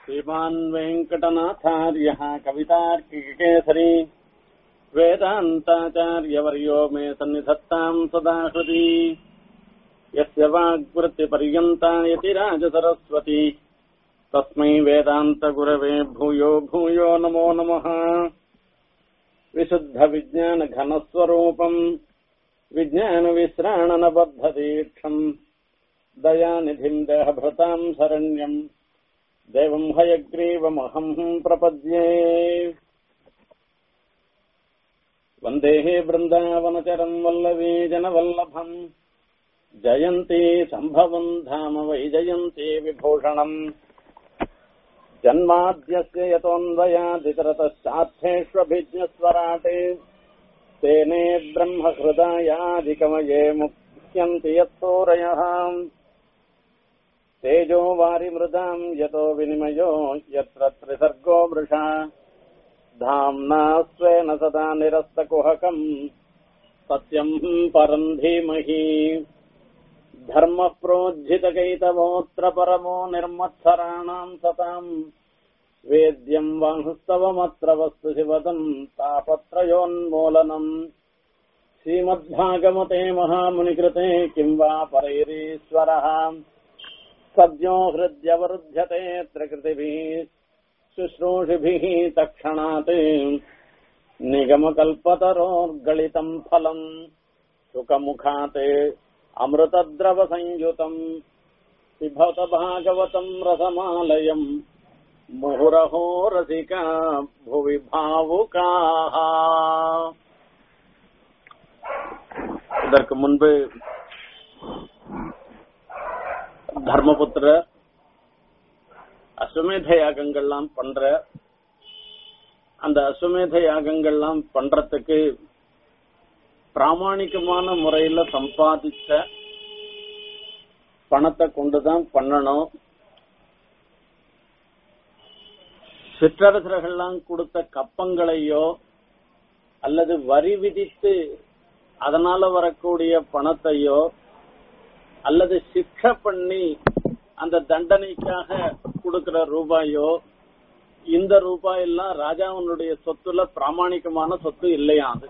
श्रीमान् वेङ्कटनाथार्यः कवितार्किकेसरी वेदान्ताचार्यवर्यो मे सन्निधत्ताम् सदा हृदि यस्य वाग्वृत्तिपर्यन्ता यतिराजसरस्वती तस्मै वेदान्तगुरवे भूयो भूयो नमो नमः विशुद्धविज्ञानघनस्वरूपम् विज्ञानविश्राणनबद्धदीक्षम् दयानिधिम् देहभृताम् शरण्यम् देवम् हयग्रीवमहम् प्रपद्ये वन्देः बृन्दावनचरम् वल्लवी जनवल्लभम् जयन्ती सम्भवम् धाम वै जयन्ती विभूषणम् जन्माद्यस्य यतोऽन्वयादितरतश्चार्थेष्वभिज्ञस्वराटे तेने ब्रह्महृदायादिकमये मुह्यन्ति यत्सूरयः तेजो वारिमृदाम् यतो विनिमयो यत्र त्रिसर्गो वृषा धाम्ना स्वेन सदा निरस्तकुहकम् सत्यम् परम् धीमहि धर्मः प्रोज्झितकैतवोऽत्र परमो निर्मत्सराणाम् सताम् वेद्यम् वांस्तवमत्र वस्तु शिवदम् तापत्रयोन्मूलनम् श्रीमद्भागवते महामुनिकृते किम् वा परैरीश्वरः सद्यो हृद्यवरुध्यते त्रिकृतिभिः शुश्रूषिभिः तक्षणात् निगमकल्पतरोर्गलितम् फलम् सुखमुखात् अमृतद्रवसंयुतम् पिबत भागवतम् रसमालयम् मुहुरहो रसिका भुवि भावुकाः இதற்கு முன்பு தர்மபுத்திர அஸ்வமேத யாகங்கள்லாம் பண்ற அந்த அஸ்வமேத யாகங்கள்லாம் பண்றதுக்கு பிராமணிகமான முறையில சம்பாதிச்ச பணத்தை கொண்டுதான் பண்ணணும் சிற்றரசர்கள்லாம் கொடுத்த கப்பங்களையோ அல்லது வரி விதித்து அதனால வரக்கூடிய பணத்தையோ அல்லது சிக்ஷ பண்ணி அந்த தண்டனைக்காக கொடுக்கிற ரூபாயோ இந்த ரூபாய் எல்லாம் ராஜாவனுடைய சொத்துல பிராமணிகமான சொத்து இல்லையா அது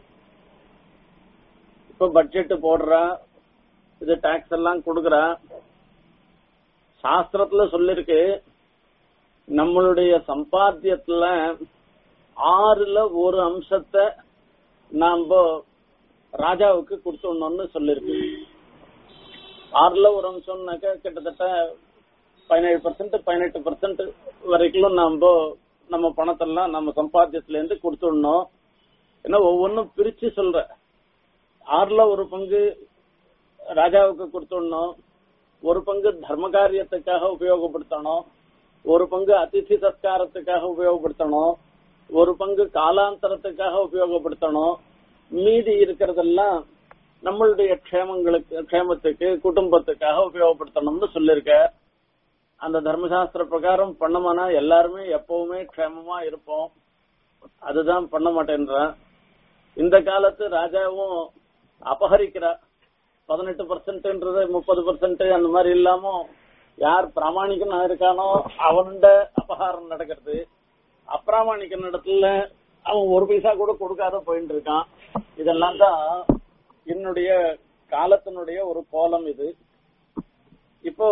இப்ப பட்ஜெட் போடுறா இது டாக்ஸ் எல்லாம் கொடுக்கறா சாஸ்திரத்துல சொல்லிருக்கு நம்மளுடைய சம்பாத்தியத்துல ஆறுல ஒரு அம்சத்தை நாம ராஜாவுக்கு கொடுத்துடணும்னு சொல்லிருக்கு ஆறுல ஒரு அம்சம்னாக்க கிட்டத்தட்ட பதினேழு பர்சன்ட் பதினெட்டு பர்சன்ட் வரைக்கும் நம்ம நம்ம பணத்தெல்லாம் நம்ம சம்பாத்தியத்துல இருந்து கொடுத்துடணும் ஏன்னா ஒவ்வொன்றும் பிரிச்சு சொல்ற ஆறுல ஒரு பங்கு ராஜாவுக்கு கொடுத்துடணும் ஒரு பங்கு தர்ம காரியத்துக்காக உபயோகப்படுத்தணும் ஒரு பங்கு அதிதி சத்காரத்துக்காக உபயோகப்படுத்தணும் ஒரு பங்கு காலாந்தரத்துக்காக உபயோகப்படுத்தணும் மீதி இருக்கிறதெல்லாம் நம்மளுடைய க்ஷேமங்களுக்கு க்ஷேமத்துக்கு குடும்பத்துக்காக உபயோகப்படுத்தணும்னு சொல்லிருக்க அந்த தர்மசாஸ்திர பிரகாரம் பண்ணமானா எல்லாருமே எப்பவுமே க்ஷேமமா இருப்போம் அதுதான் பண்ண மாட்டேன்றான் இந்த காலத்து ராஜாவும் அபகரிக்கிறா பதினெட்டு பர்சன்ட்ன்றது முப்பது பர்சன்ட் அந்த மாதிரி இல்லாம யார் பிராமணிகனா இருக்கானோ அவன்ட அபகாரம் நடக்கிறது அப்பிராமணிக்கன் இடத்துல அவன் ஒரு பைசா கூட கொடுக்காத போயிட்டு இருக்கான் இதெல்லாம் தான் என்னுடைய காலத்தினுடைய ஒரு கோலம் இது இப்போ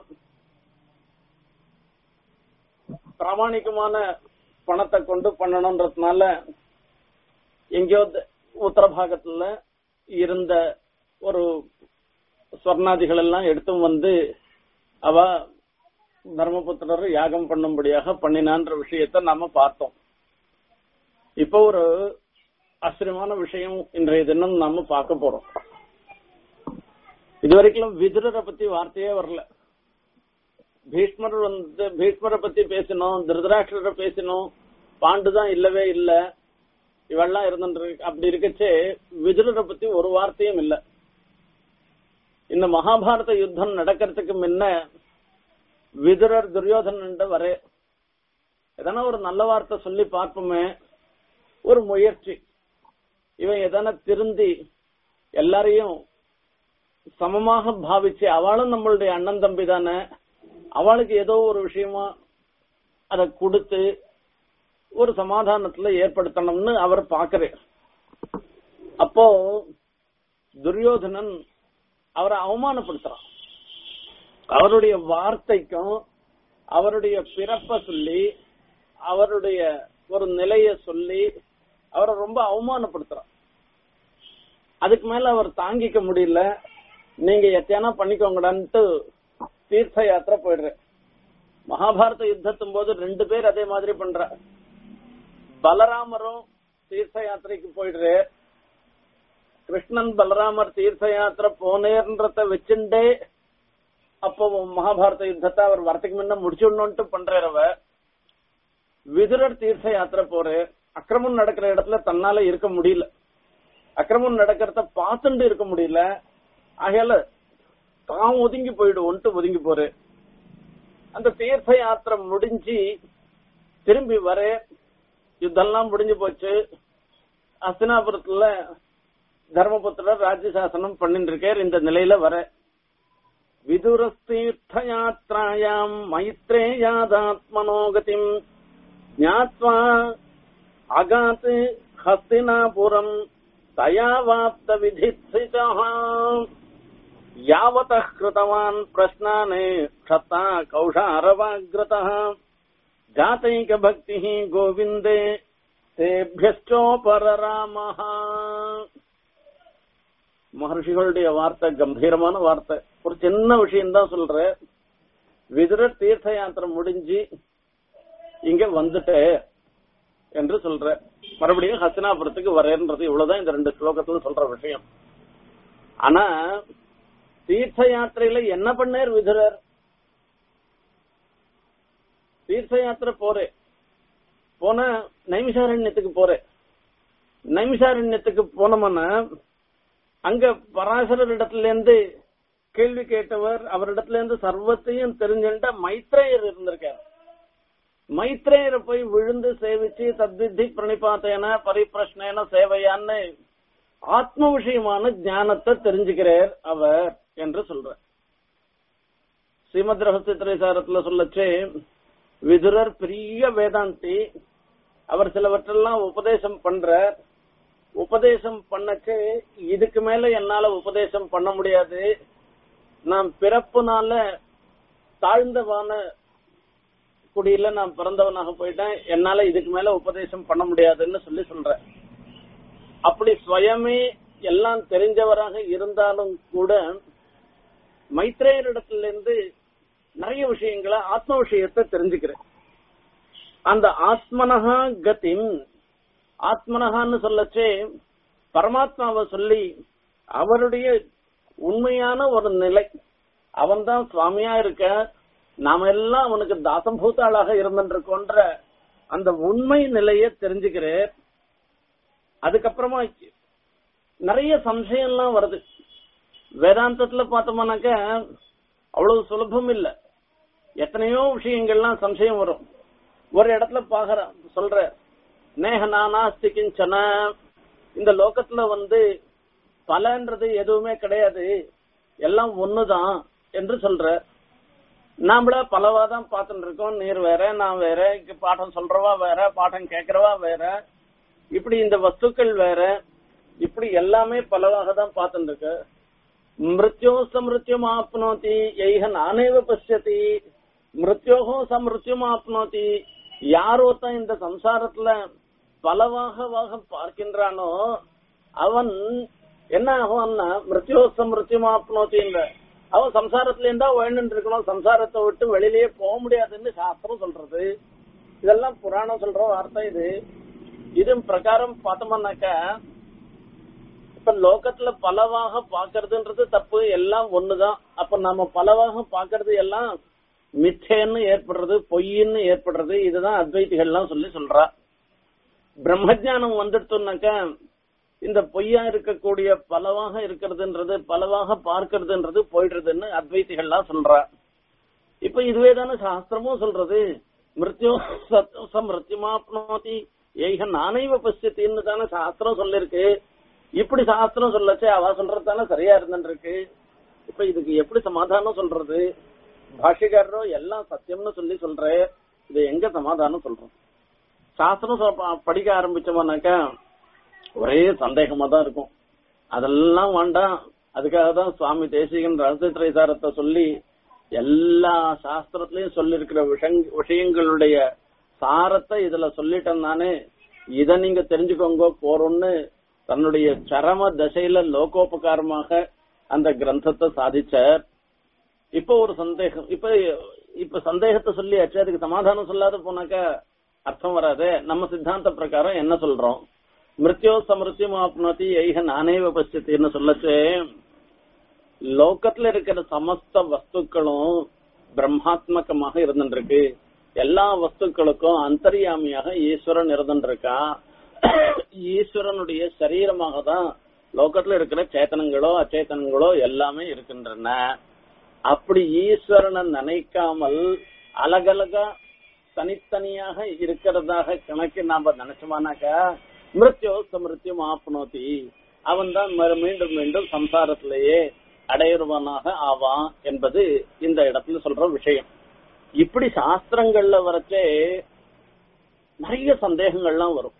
பிராமணிகமான பணத்தை கொண்டு பண்ணணும்ன்றதுனால எங்கேயோ உத்தர பாகத்துல இருந்த ஒரு ஸ்வர்ணாதிகள் எல்லாம் எடுத்தும் வந்து அவ தர்மபுத்திரர் யாகம் பண்ணும்படியாக பண்ணினான்ற விஷயத்த நாம பார்த்தோம் இப்போ ஒரு ஆச்சரியமான விஷயம் இன்றைய தினம் நாம பார்க்க போறோம் இதுவரைக்கும் விதுரரை பத்தி வார்த்தையே வரல பீஷ்மர் வந்து பீஷ்மரை பத்தி பேசணும் திருதராஷ்டரை பேசணும் பாண்டு தான் இல்லவே இல்ல இவெல்லாம் இருந்துட்டு அப்படி இருக்கச்சே விதுரரை பத்தி ஒரு வார்த்தையும் இல்ல இந்த மகாபாரத யுத்தம் நடக்கிறதுக்கு முன்ன விதுரர் துரியோதனன் வரே எதனா ஒரு நல்ல வார்த்தை சொல்லி பார்ப்போமே ஒரு முயற்சி இவன் எதனா திருந்தி எல்லாரையும் சமமாக பாவிச்சு அவளும் நம்மளுடைய அண்ணன் தம்பி தானே அவளுக்கு ஏதோ ஒரு விஷயமா அதை கொடுத்து ஒரு சமாதானத்துல ஏற்படுத்தணும்னு அவர் பாக்குறார் அப்போ துரியோதனன் அவரை அவமானப்படுத்துறான் அவருடைய வார்த்தைக்கும் அவருடைய பிறப்ப சொல்லி அவருடைய ஒரு நிலைய சொல்லி அவரை ரொம்ப அவமானப்படுத்துறான் அதுக்கு மேல அவர் தாங்கிக்க முடியல நீங்க எத்தையானா பண்ணிக்கோங்கடான்ட்டு தீர்த்த யாத்திரை போயிடுற மகாபாரத யுத்தத்தும் போது ரெண்டு பேர் அதே மாதிரி பண்ற பலராமரும் தீர்த்த யாத்திரைக்கு போயிடுற கிருஷ்ணன் பலராமர் தீர்த்த யாத்திரை போனேன்றத வச்சுட்டே அப்போ மகாபாரத யுத்தத்தை அவர் வரத்துக்கு முன்ன முடிச்சுடணும்ட்டு பண்றாரு அவ விதுரர் தீர்த்த யாத்திரை போற அக்கிரமம் நடக்கிற இடத்துல தன்னால இருக்க முடியல அக்கிரமம் நடக்கிறத பார்த்துட்டு இருக்க முடியல ஆகையால தான் ஒதுங்கி போயிடுவோன்ட்டு ஒதுங்கி போற அந்த தீர்த்த யாத்திரை முடிஞ்சு திரும்பி வர யுத்தம்லாம் முடிஞ்சு போச்சு அஸ்தினாபுரத்துல தர்மபுத்திரர் ராஜ்ய சாசனம் பண்ணிட்டு இருக்கார் இந்த நிலையில வர விதுரஸ்தீர்த்த யாத்திராயாம் மைத்ரேயாதாத்மனோகதிம் ஞாத்வா அகாத் ஹஸ்தினாபுரம் தயா வாப்த விதித்சிதா यावतः कृतवान् प्रश्नान् क्षता कौशारवाग्रतः जातैकभक्तिः गोविन्दे तेभ्यश्चोपररामः மகர்ஷிகளுடைய வார்த்தை கம்பீரமான வார்த்தை ஒரு சின்ன விஷயம் தான் சொல்ற விதுர தீர்த்த யாத்திரை முடிஞ்சு இங்க வந்துட்டு என்று சொல்ற மறுபடியும் ஹஸ்தினாபுரத்துக்கு வரேன்றது இவ்வளவுதான் இந்த ரெண்டு ஸ்லோகத்துல சொல்ற விஷயம் ஆனா தீர்த்த யாத்திரையில என்ன பண்ணார் விதுரர் தீர்த்த யாத்திரை போறேன் போன நைமிஷாரண்யத்துக்கு போறேன் நைமிஷாரண்யத்துக்கு போனோம்னா அங்க பராசரர் இடத்துல இருந்து கேள்வி கேட்டவர் அவரிடத்துல இருந்து சர்வத்தையும் தெரிஞ்சுட்ட மைத்ரேயர் இருந்திருக்கார் மைத்ரேயரை போய் விழுந்து சேவிச்சு தத்வித்தி பிரணிபாத்தேன பரிப்பிரஷ்னேன சேவையான்னு ஆத்ம விஷயமான ஞானத்தை தெரிஞ்சுக்கிறார் அவர் என்று சொல்ற ஸ்ரீமத் ரகசிய திரைசாரத்துல சொல்லச்சே விதுரர் பெரிய வேதாந்தி அவர் சிலவற்றெல்லாம் உபதேசம் பண்ற உபதேசம் பண்ணச்சு இதுக்கு மேல என்னால உபதேசம் பண்ண முடியாது நான் பிறப்புனால தாழ்ந்தவான குடியில நான் பிறந்தவனாக போயிட்டேன் என்னால இதுக்கு மேல உபதேசம் பண்ண முடியாதுன்னு சொல்லி சொல்றேன் அப்படி சுயமே எல்லாம் தெரிஞ்சவராக இருந்தாலும் கூட மைத்ரேயரிடத்துல இருந்து நிறைய விஷயங்களை ஆத்ம விஷயத்தை தெரிஞ்சுக்கிறேன் அந்த ஆத்மனஹா கதிம் ஆத்மனஹான்னு சொல்லச்சே பரமாத்மாவை சொல்லி அவருடைய உண்மையான ஒரு நிலை அவன்தான் சுவாமியா இருக்க நாம எல்லாம் அவனுக்கு தாசம்பூத்தாளாக இருந்துருக்கோன்ற அந்த உண்மை நிலையை தெரிஞ்சுக்கிறேன் அதுக்கப்புறமா நிறைய சம்சயம்லாம் வருது வேதாந்தத்துல பார்த்தோம்னாக்க அவ்வளவு சுலபம் இல்ல எத்தனையோ விஷயங்கள்லாம் சம்சயம் வரும் ஒரு இடத்துல பாக்குற சொல்ற நேக நானாஸ்தி கிஞ்சன இந்த லோகத்துல வந்து பலன்றது எதுவுமே கிடையாது எல்லாம் ஒண்ணுதான் என்று சொல்ற நாமள பலவா தான் பார்த்துட்டு இருக்கோம் நீர் வேற நான் வேற இங்க பாடம் சொல்றவா வேற பாடம் கேட்கறவா வேற இப்படி இந்த வஸ்துக்கள் வேற இப்படி எல்லாமே பலவாக தான் பார்த்துட்டு இருக்கு மிருத்யோ சமிருத்தியம் ஆப்னோதி எய்க நானேவ பசியதி மிருத்யோகோ சமிருத்தியம் ஆப்னோதி யார் ஒருத்தன் இந்த சம்சாரத்துல பலவாக பார்க்கின்றானோ அவன் என்ன ஆகும்னா மிருத்யோ சமிருத்தியம் ஆப்னோத்தின்ற அவன் சம்சாரத்துல இருந்தா வாழ்ந்துட்டு இருக்கணும் சம்சாரத்தை விட்டு வெளியிலேயே போக முடியாதுன்னு சாஸ்திரம் சொல்றது இதெல்லாம் புராணம் சொல்ற வார்த்தை இது இது பிரகாரம் பார்த்தோம்னாக்க இப்ப லோகத்துல பலவாக பாக்குறதுன்றது தப்பு எல்லாம் ஒண்ணுதான் அப்ப நாம பலவாக பாக்குறது எல்லாம் மிச்சேன்னு ஏற்படுறது பொய்ன்னு ஏற்படுறது இதுதான் அத்வைதிகள்லாம் சொல்லி சொல்றா பிரம்மஜானம் வந்துட்டோம்னாக்க இந்த பொய்யா இருக்கக்கூடிய பலவாக இருக்கிறதுன்றது பலவாக பார்க்கறதுன்றது போயிடுறதுன்னு அத்வைதிகள்லாம் சொல்றா இப்ப இதுவே தானே சாஸ்திரமும் சொல்றது மிருத்யோ மிருத்யுமாப்னோதி ஏக நானைவ பசியத்தின்னு தானே சாஸ்திரம் சொல்லிருக்கு இப்படி சாஸ்திரம் சொல்லச்சே அவ சொல்றது தானே சரியா இருந்துருக்கு இப்ப இதுக்கு எப்படி சமாதானம் சொல்றது பாஷ்யக்காரரோ எல்லாம் சத்தியம்னு சொல்லி சொல்ற இது எங்க சமாதானம் சொல்றோம் சாஸ்திரம் சொ- ப- படிக்க ஆரம்பிச்சோம்னாக்கா ஒரே சந்தேகமா தான் இருக்கும் அதெல்லாம் வேண்டாம் அதுக்காக தான் சுவாமி தேசிகன் ரகசிய திரைசாரத்தை சொல்லி எல்லா சாஸ்திரத்திலயும் சொல்லியிருக்கிற விஷயங்- விஷயங்களுடைய சாரத்தை இதுல சொல்லிட்டேன் நானு இத நீங்க தெரிஞ்சுக்கோங்க போறோம்னு தன்னுடைய சரம தசையில லோகோபகாரமாக அந்த கிரந்தத்தை சாதிச்சார் இப்ப ஒரு சந்தேகம் இப்ப இப்ப சந்தேகத்தை சொல்லியாச்சு அதுக்கு சமாதானம் சொல்லாத போனாக்கா அர்த்தம் வராதே நம்ம சித்தாந்த பிரகாரம் என்ன சொல்றோம் மிருத்யோ சமிருத்தியும் ஆப்னோதி ஐக நானேவ பசித்தின்னு சொல்லச்சு லோகத்துல இருக்கிற சமஸ்த வஸ்துக்களும் பிரம்மாத்மகமாக இருந்துருக்கு எல்லா வஸ்துக்களுக்கும் அந்தர்யாமியாக ஈஸ்வரன் இருந்துருக்கா ஈஸ்வரனுடைய சரீரமாக தான் லோகத்துல இருக்கிற சேத்தனங்களோ அச்சேதனங்களோ எல்லாமே இருக்கின்றன அப்படி ஈஸ்வரனை நினைக்காமல் அலகலகா தனித்தனியாக இருக்கிறதாக கணக்கு நாம நினைச்சோமானாக்கா மிருத்யோ சமிருத்தியம் ஆப்னோதி அவன் தான் மீண்டும் மீண்டும் சம்சாரத்திலேயே அடையுறவனாக ஆவான் என்பது இந்த இடத்துல சொல்ற விஷயம் இப்படி சாஸ்திரங்கள்ல வரச்சே நிறைய சந்தேகங்கள்லாம் வரும்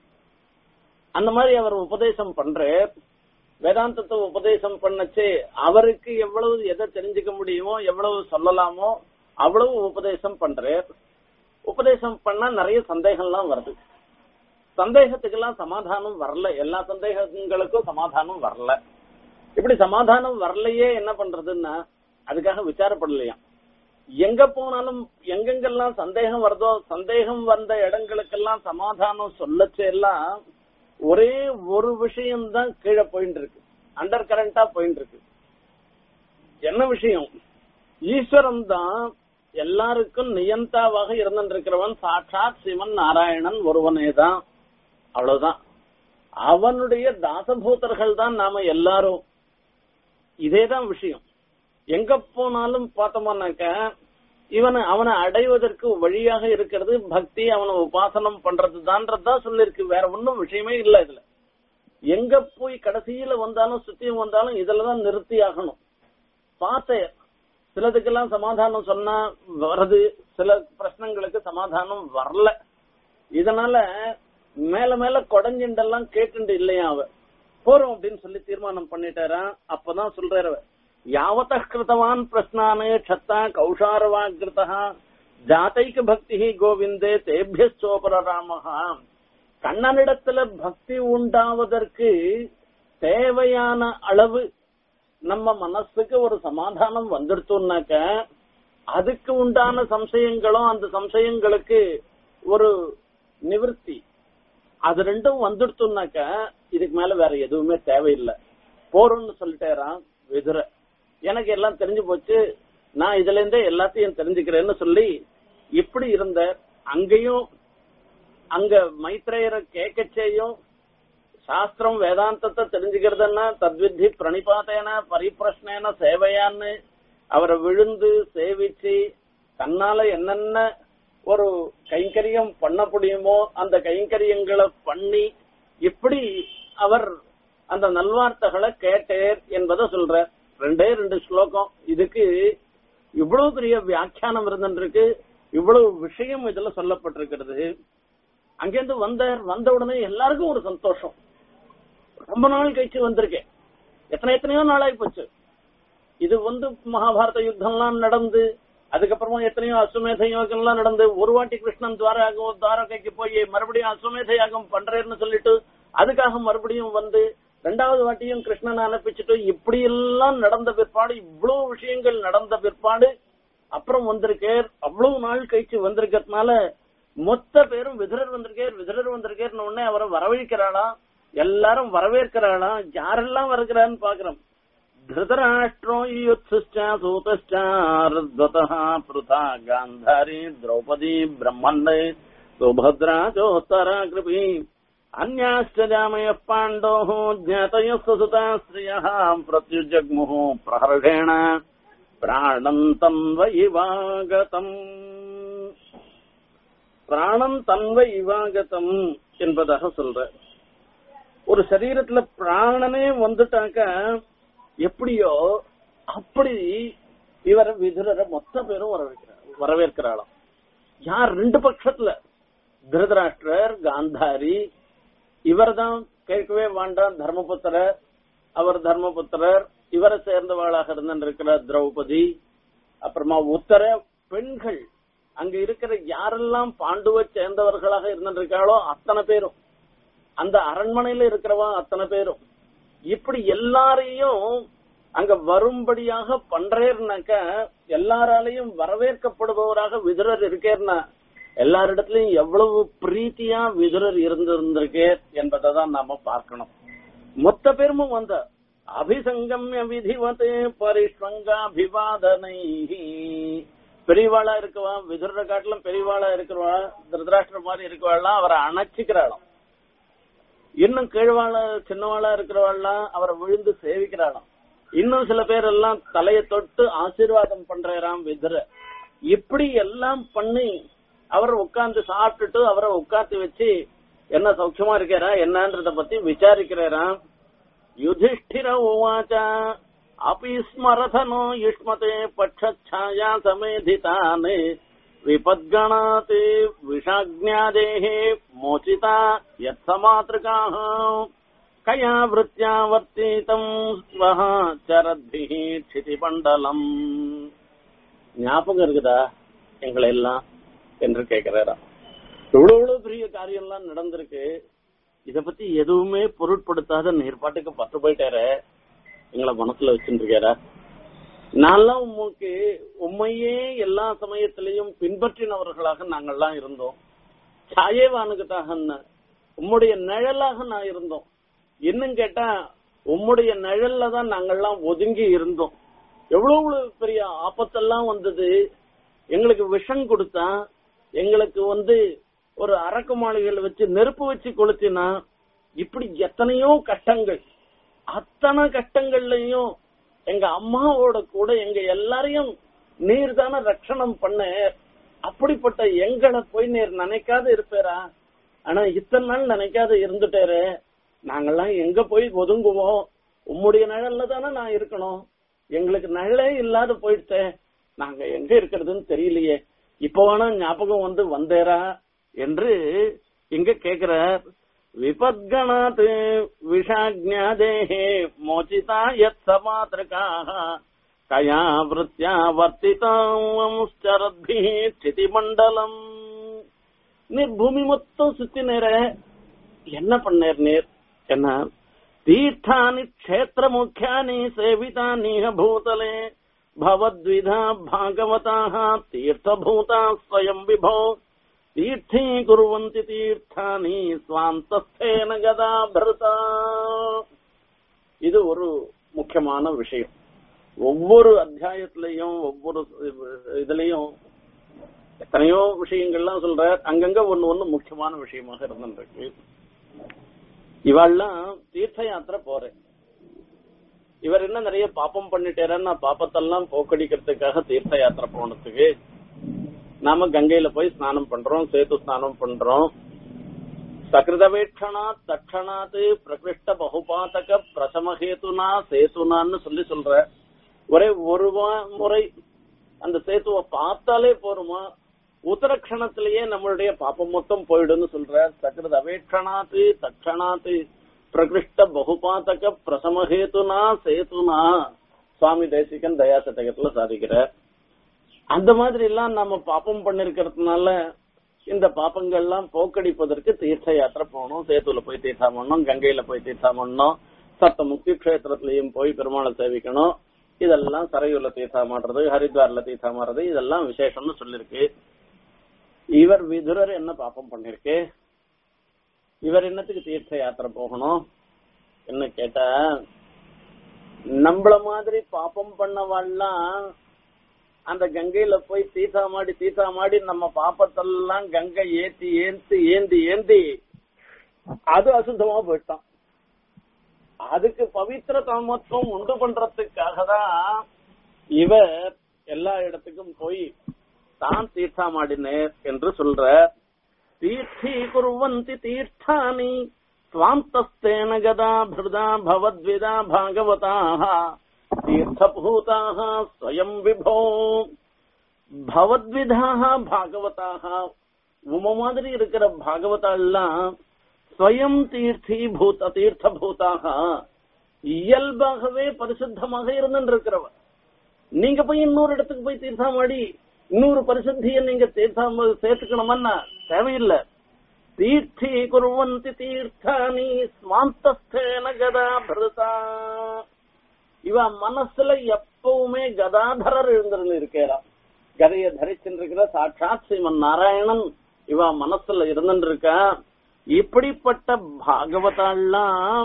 அந்த மாதிரி அவர் உபதேசம் பண்ற வேதாந்தத்தை உபதேசம் பண்ணச்சே அவருக்கு எவ்வளவு எதை தெரிஞ்சுக்க முடியுமோ எவ்வளவு சொல்லலாமோ அவ்வளவு உபதேசம் பண்றார் உபதேசம் பண்ணா நிறைய சந்தேகம்லாம் வருது சந்தேகத்துக்கெல்லாம் சமாதானம் வரல எல்லா சந்தேகங்களுக்கும் சமாதானம் வரல இப்படி சமாதானம் வரலையே என்ன பண்றதுன்னா அதுக்காக விசாரப்படலையாம் எங்க போனாலும் எங்கெங்கெல்லாம் சந்தேகம் வருதோ சந்தேகம் வந்த இடங்களுக்கெல்லாம் சமாதானம் சொல்லச்சே எல்லாம் ஒரே ஒரு விஷயம் தான் கீழே போயிட்டு இருக்கு அண்டர் கரண்டா போயிட்டு இருக்கு என்ன விஷயம் ஈஸ்வரன் தான் எல்லாருக்கும் நியந்தாவாக இருந்திருக்கிறவன் சாட்சாத் சிவன் நாராயணன் ஒருவனே தான் அவ்வளவுதான் அவனுடைய தாசபூதர்கள் தான் நாம எல்லாரும் இதேதான் விஷயம் எங்க போனாலும் பார்த்தோம்னாக்க இவனை அவனை அடைவதற்கு வழியாக இருக்கிறது பக்தி அவனை உபாசனம் பண்றது தான்றதுதான் சொல்லிருக்கு வேற ஒன்றும் விஷயமே இல்ல இதுல எங்க போய் கடைசியில வந்தாலும் சுத்தியும் வந்தாலும் இதுலதான் நிறுத்தி ஆகணும் பார்த்தேன் சிலதுக்கெல்லாம் சமாதானம் சொன்னா வருது சில பிரச்சனைகளுக்கு சமாதானம் வரல இதனால மேல மேல கொடைஞ்சிண்டெல்லாம் கேட்டுண்டு இல்லையா அவ போறோம் அப்படின்னு சொல்லி தீர்மானம் பண்ணிட்டாரா அப்பதான் சொல்றாரு அவர். யாவத கிருத்தவான் பிரஸ்னானே சத்தா கௌஷாரவாகிருத்தா ஜாதைக பக்தி கோவிந்தே தேபியச்சோபர ராமஹா கண்ணனிடத்துல பக்தி உண்டாவதற்கு தேவையான அளவு நம்ம மனசுக்கு ஒரு சமாதானம் வந்துடுத்தோம்னாக்க அதுக்கு உண்டான சம்சயங்களும் அந்த சம்சயங்களுக்கு ஒரு நிவர்த்தி அது ரெண்டும் வந்துடுத்தோம்னாக்க இதுக்கு மேல வேற எதுவுமே தேவையில்லை போறோம்னு சொல்லிட்டேரான் விதுர எனக்கு எல்லாம் தெரிஞ்சு போச்சு நான் இதுல இருந்தே எல்லாத்தையும் தெரிஞ்சுக்கிறேன்னு சொல்லி இப்படி இருந்த அங்கேயும் அங்க மைத்ரேயரை கேட்கச்சேயும் சாஸ்திரம் வேதாந்தத்தை தெரிஞ்சுக்கிறதுன்னா தத்வித்தி பிரணிபாத்தேன பரிப்பிரஷ்னேன சேவையான்னு அவரை விழுந்து சேவிச்சு தன்னால என்னென்ன ஒரு கைங்கரியம் பண்ண முடியுமோ அந்த கைங்கரியங்களை பண்ணி இப்படி அவர் அந்த நல்வார்த்தைகளை கேட்டேர் என்பதை சொல்ற ரெண்டே ரெண்டு ஸ்லோகம் இதுக்கு இவ்வளவு பெரிய வியாக்கியானம் இருந்துருக்கு இவ்வளவு விஷயம் இதுல சொல்லப்பட்டிருக்கிறது அங்கேருந்து வந்தார் வந்த உடனே எல்லாருக்கும் ஒரு சந்தோஷம் ரொம்ப நாள் கழிச்சு வந்திருக்கேன் எத்தனை எத்தனையோ நாளாகி போச்சு இது வந்து மகாபாரத யுத்தம்லாம் நடந்து அதுக்கப்புறமா எத்தனையோ அஸ்வமேத யோகம்லாம் நடந்து ஒரு வாட்டி கிருஷ்ணன் துவாரகம் துவாரகைக்கு போய் மறுபடியும் அஸ்வமேத யாகம் பண்றேன்னு சொல்லிட்டு அதுக்காக மறுபடியும் வந்து ரெண்டாவது வாட்டியும் கிருஷ்ணனை அனுப்பிச்சுட்டு இப்படி எல்லாம் நடந்த பிற்பாடு இவ்வளவு விஷயங்கள் நடந்த பிற்பாடு அப்புறம் வந்திருக்கேர் அவ்வளவு நாள் கழிச்சு வந்திருக்கிறதுனால மொத்த பேரும் விதுரர் வந்திருக்கேர் விதுரர் வந்திருக்கேர்னு உடனே அவரை வரவழைக்கிறாளா எல்லாரும் வரவேற்கிறாளா யாரெல்லாம் வருகிறான்னு பாக்குறோம் धृतराष्ट्रो युत्सश्च सूतश्चार्द्वतः पृथा गान्धारी द्रौपदी ब्रह्मण्ड सुभद्रा चोत्तरा कृपी अन्याश्च जामयः पाण्डोः ज्ञातयः सुसुता स्त्रियः प्रत्युजग्मुः प्रहर्षेण प्राणम् तन्व इवागतम् பிராணம் தன்வ இவாகதம் என்பதாக சொல்ற ஒரு சரீரத்துல பிராணனே வந்துட்டாக்க எப்படியோ அப்படி இவர் விதுரரை மொத்த பேரும் வரவேற்கிறார் வரவேற்கிறாளாம் யார் ரெண்டு பட்சத்துல திருதராஷ்டிரர் காந்தாரி இவர்தான் கேட்கவே வேண்டாம் தர்மபுத்திரர் அவர் தர்மபுத்திரர் இவரை சேர்ந்தவாளாக இருந்திருக்கிற திரௌபதி அப்புறமா உத்தர பெண்கள் அங்க இருக்கிற யாரெல்லாம் பாண்டுவை சேர்ந்தவர்களாக இருந்திருக்காளோ அத்தனை பேரும் அந்த அரண்மனையில இருக்கிறவா அத்தனை பேரும் இப்படி எல்லாரையும் அங்க வரும்படியாக பண்றேன்னாக்க எல்லாராலையும் வரவேற்கப்படுபவராக விதுரர் இருக்கேன்னா எல்லாரிடத்திலையும் எவ்வளவு பிரீத்தியா விதுரர் இருந்திருந்திருக்கே என்பதை தான் நாம பார்க்கணும் மொத்த பேருமும் வந்த அபிசங்கம்ய விதிவதே பரிஷ்வங்காபிவாதனை பெரியவாளா இருக்கவா விதுர காட்டிலும் பெரியவாளா இருக்கிறவா திருதராஷ்டிர மாதிரி இருக்கிறவாள்லாம் அவரை அணைச்சிக்கிறாளாம் இன்னும் கீழ்வாள சின்னவாளா இருக்கிறவாள்லாம் அவரை விழுந்து சேவிக்கிறாளாம் இன்னும் சில பேர் எல்லாம் தலையை தொட்டு ஆசீர்வாதம் பண்றாராம் விதுர இப்படி எல்லாம் பண்ணி அவர் உட்கார்ந்து சாப்பிட்டுட்டு அவரை உட்கார்ந்து வச்சு என்ன சௌக்கியமா இருக்காரா என்னன்றத பத்தி விசாரிக்கிறாராம் யுதிஷ்டிர உவாச்ச अपि स्मरथनो युष्मते पक्षच्छाया समेधितान् विपद्गणात् विषाज्ञादेः मोचिता यत्समातृकाः कया वृत्त्या वर्तितम् स्वः चरद्भिः क्षितिपण्डलम् ஞாபகம் இருக்குதா எங்களை எல்லாம் என்று கேட்கிறாரா எவ்வளவு எவ்வளவு பெரிய காரியம் எல்லாம் நடந்திருக்கு இத பத்தி எதுவுமே பொருட்படுத்தாத நீர்பாட்டுக்கு பத்து போயிட்டாரு எங்களை மனசுல வச்சுருக்காரா நான்லாம் உமக்கு உண்மையே எல்லா சமயத்திலையும் பின்பற்றினவர்களாக நாங்கள்லாம் இருந்தோம் சாயேவானுக்குத்தாக உம்முடைய நிழலாக நான் இருந்தோம் இன்னும் கேட்டா உம்முடைய நிழல்ல தான் நாங்கள்லாம் ஒதுங்கி இருந்தோம் எவ்வளவு பெரிய ஆபத்தெல்லாம் வந்தது எங்களுக்கு விஷம் கொடுத்தா எங்களுக்கு வந்து ஒரு அரக்கு மாளிகைகள் வச்சு நெருப்பு வச்சு கொளுத்தினா இப்படி எத்தனையோ கஷ்டங்கள் அத்தனை கஷ்டங்கள்லயும் எங்க அம்மாவோட கூட எங்க எல்லாரையும் நீர் தானே ரட்சணம் பண்ண அப்படிப்பட்ட எங்களை போய் நீர் நினைக்காத இருப்பேரா ஆனா இத்தனை நாள் நினைக்காத இருந்துட்டாரு நாங்கெல்லாம் எங்க போய் ஒதுங்குவோம் உம்முடைய நிழல்ல தானே நான் இருக்கணும் எங்களுக்கு நிழலே இல்லாத போயிடுச்சே நாங்க எங்க இருக்கிறதுன்னு தெரியலையே இப்ப வேணா ஞாபகம் வந்து வந்தேரா என்று இங்க கேக்குறார் விபத்கணாத் விஷாஜ்ஞாதேः மோச்சிதா யத் சமாத்ரகாः கயா விருத்தியா வர்த்திதாம்ச்சரத்பிः ஸ்திதிமண்டலம் நீர் பூமி மொத்தம் சுத்தி நேர என்ன பண்ணேர் நீர் என்ன தீர்த்தானி க்ஷேத்திர முக்கியானி சேவிதானிஹ பூதலே भवद्विधा भागवताः तीर्थभूता स्वयम् विभो தீர்த்தீகுருவந்தி தீர்த்தானி சுவாந்தஸ்தேன கதாபிரதா இது ஒரு முக்கியமான விஷயம் ஒவ்வொரு அத்தியாயத்திலையும் ஒவ்வொரு இதுலயும் எத்தனையோ விஷயங்கள்லாம் சொல்ற அங்கங்க ஒண்ணு ஒண்ணு முக்கியமான விஷயமாக இருந்துருக்கு இவாள்லாம் தீர்த்த யாத்திரை போறேன் இவர் என்ன நிறைய பாப்பம் பண்ணிட்டேரன்னா பாப்பத்தெல்லாம் போக்கடிக்கிறதுக்காக தீர்த்த யாத்திரை போனதுக்கு நாம கங்கையில போய் ஸ்நானம் பண்றோம் சேத்து ஸ்நானம் பண்றோம் சகிருதவேட்சணா தட்சணாத்து பிரகிருஷ்ட பகுபாதக பிரசமஹேத்துனா சேத்துனான்னு சொல்லி சொல்ற ஒரே ஒரு முறை அந்த சேத்துவை பார்த்தாலே போருமா உத்தரக்ஷணத்திலேயே நம்மளுடைய பாப்பம் மொத்தம் போயிடுன்னு சொல்ற சகிருத அவேட்சணாத்து தட்சணாத்து பிரகிருஷ்ட பகுபாதக பிரசமஹேத்துனா சேத்துனா சுவாமி தேசிகன் தயா சதகத்துல சாதிக்கிறார் அந்த மாதிரி எல்லாம் நம்ம பாப்பம் பண்ணிருக்கிறதுனால இந்த பாப்பங்கள்லாம் போக்கடிப்பதற்கு தீர்த்த யாத்திரை போகணும் சேத்துல போய் தீர்த்தம் பண்ணணும் கங்கையில போய் தீர்த்தம் பண்ணணும் சப்த முக்தி கஷேத்திரத்திலையும் போய் பெருமாளை சேவிக்கணும் இதெல்லாம் சரையூர்ல தீர்த்தம் ஆடுறது ஹரித்வார்ல தீர்த்தம் ஆடுறது இதெல்லாம் விசேஷம்னு சொல்லிருக்கு இவர் விதுரர் என்ன பாப்பம் பண்ணிருக்கு இவர் என்னத்துக்கு தீர்த்த யாத்திரை போகணும் என்ன கேட்டா நம்மள மாதிரி பாப்பம் பண்ணவாள்லாம் அந்த கங்கையில போய் தீசா மாடி தீசா மாடி நம்ம பாப்பத்தெல்லாம் கங்கை ஏத்தி ஏந்தி ஏந்தி ஏந்தி அது அசுத்தமா போயிட்டான் அதுக்கு பவித்திர தமத்துவம் உண்டு பண்றதுக்காக தான் இவர் எல்லா இடத்துக்கும் போய் தான் தீர்த்தாமாடினேர் என்று சொல்ற தீர்த்தி குர்வந்தி தீர்த்தானி ஸ்வாந்தஸ்தேன கதா பிருதா பவத்விதா பாகவதாக தீர்த்தபூதாக ஸ்வயம் விபோ பவத்விதாக பாகவதாக உம மாதிரி இருக்கிற பாகவதாலாம் ஸ்வயம் தீர்த்தி பூத தீர்த்த பூதாக இயல்பாகவே பரிசுத்தமாக இருந்துட்டு இருக்கிறவர் நீங்க போய் இன்னொரு இடத்துக்கு போய் தீர்த்தாமாடி இன்னொரு பரிசுத்திய நீங்க தீர்த்தாம சேர்த்துக்கணுமன்னா தேவையில்லை தீர்த்தி குருவந்தி தீர்த்தானி ஸ்வாந்தஸ்தேன கதா பிரதா இவ மனசுல எப்பவுமே கதாதரர் எழுந்திருந்து இருக்கிறான் கதையை தரிச்சிருக்கிற சாட்சாத் ஸ்ரீமன் நாராயணன் இவ மனசுல இருந்துட்டு இருக்கா இப்படிப்பட்ட பாகவதாலாம்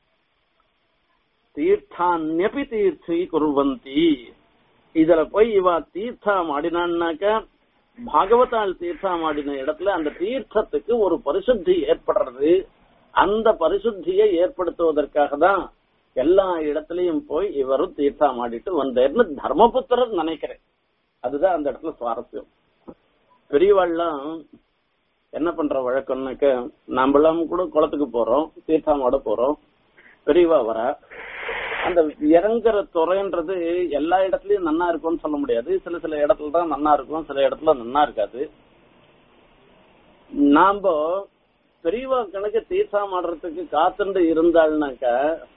தீர்த்தான்யபி தீர்த்தி குருவந்தி இதுல போய் இவ தீர்த்தம் ஆடினான்னாக்க பாகவதால் தீர்த்தம் ஆடின இடத்துல அந்த தீர்த்தத்துக்கு ஒரு பரிசுத்தி ஏற்படுறது அந்த பரிசுத்தியை ஏற்படுத்துவதற்காக தான் எல்லா இடத்துலயும் போய் இவரும் தீர்த்தம் ஆடிட்டு வந்தேர்னு தர்மபுத்திரர் நினைக்கிறேன் அதுதான் அந்த இடத்துல சுவாரஸ்யம் பெரியவாள்லாம் என்ன பண்ற வழக்கம்னாக்க நாமெல்லாம் கூட குளத்துக்கு போறோம் தீர்த்தாமாட போறோம் பெரியவா வர அந்த இறங்குற துறைன்றது எல்லா இடத்துலயும் நன்னா இருக்கும்னு சொல்ல முடியாது சில சில இடத்துல தான் நன்னா இருக்கும் சில இடத்துல நன்னா இருக்காது நாம பெரியவா கணக்கு தீர்த்தம் ஆடுறதுக்கு காத்துண்டு இருந்தாள்னாக்க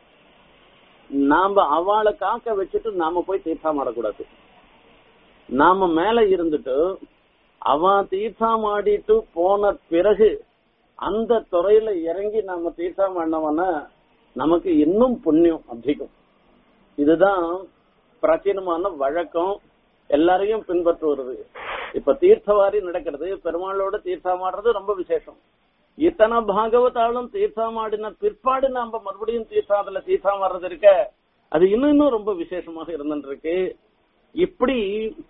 நாம அவளை காக்க வச்சுட்டு நாம போய் தீர்த்தம் ஆடக்கூடாது நாம மேல இருந்துட்டு அவன் தீர்த்தம் ஆடிட்டு போன பிறகு அந்த துறையில இறங்கி நாம தீர்த்தம் ஆடினவனா நமக்கு இன்னும் புண்ணியம் அதிகம் இதுதான் பிராச்சீனமான வழக்கம் எல்லாரையும் பின்பற்றுவது இப்ப தீர்த்தவாரி நடக்கிறது பெருமாளோட தீர்த்தமாடுறது ரொம்ப விசேஷம் இத்தனை பாகவதாலும் தீர்த்தமாடின பிற்பாடு நாம மறுபடியும் தீர்த்தம் அதுல தீர்த்தம் வர்றது இருக்க அது இன்னும் இன்னும் ரொம்ப விசேஷமாக இருந்துட்டு இருக்கு இப்படி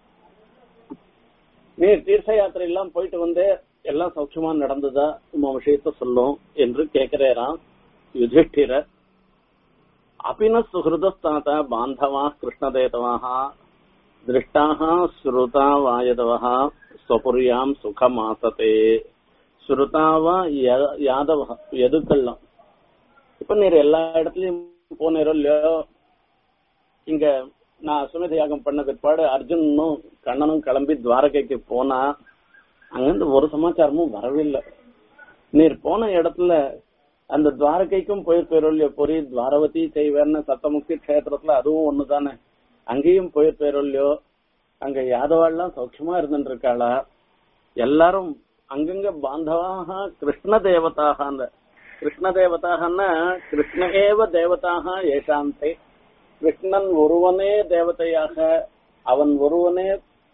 நீ தீர்த்த யாத்திரை எல்லாம் போயிட்டு வந்து எல்லாம் சௌட்சமா நடந்ததா உமா விஷயத்த சொல்லும் என்று கேட்கிறேராம் யுதிஷ்டிரர் அபின சுஹൃதஸ்தாத பாந்தவா கிருஷ்ணதேதவாக திருஷ்டாக ஸ்ருதா வாயதவः ஸ்வபுரியாம் சுகமாசதே ஸ்ருதாவா யாதவ எதுக்கெல்லாம் இப்ப நீர் எல்லா இடத்துலயும் போனீரோ இல்லையோ இங்க நான் அசுமதி யாகம் பண்ண பிற்பாடு அர்ஜுனும் கண்ணனும் கிளம்பி துவாரகைக்கு போனா அங்கிருந்து ஒரு சமாச்சாரமும் வரவே இல்லை நீர் போன இடத்துல அந்த துவாரகைக்கும் போயிருப்பேரோ இல்லையோ பொறி துவாரவதி செய்வேன்னு சத்தமுக்தி கஷேத்திரத்துல அதுவும் ஒண்ணுதானே அங்கேயும் போயிருப்பேரோ இல்லையோ அங்க யாதவாள்லாம் சௌக்கியமா இருந்துட்டு இருக்காளா எல்லாரும் அங்கங்க பாந்தவாக கிருஷ்ண தேவதாக அந்த கிருஷ்ண தேவதாகன்னா கிருஷ்ண ஏவ தேவதாக ஏசாந்தே கிருஷ்ணன் ஒருவனே தேவதையாக அவன் ஒருவனே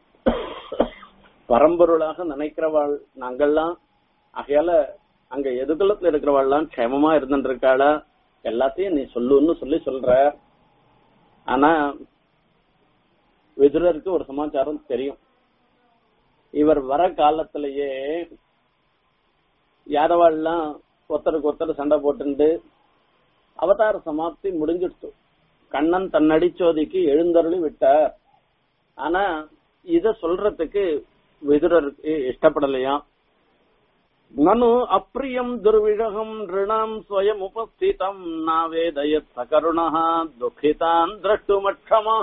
பரம்பொருளாக நினைக்கிறவாள் நாங்கள்லாம் ஆகையால அங்க எதிர்குலத்துல இருக்கிறவாள்லாம் க்ஷேமமா இருந்துட்டு இருக்காளா எல்லாத்தையும் நீ சொல்லுன்னு சொல்லி சொல்ற ஆனா விதுரருக்கு ஒரு சமாச்சாரம் தெரியும் இவர் வர காலத்திலேயே யாதவாள்லாம் ஒருத்தருக்கு ஒருத்தர் சண்டை போட்டுண்டு அவதார சமாப்தி முடிஞ்சிடுச்சு கண்ணன் தன்னடிச்சோதிக்கு எழுந்தருளி விட்டார் ஆனா இத சொல்றதுக்கு விதுரருக்கு இஷ்டப்படலையா நனு அப்பிரியம் துர்விழகம் ரிணாம் ஸ்வயம் உபஸ்திதம் நாவேதயத் சகருணா துக்கிதான் திரட்டுமட்சமா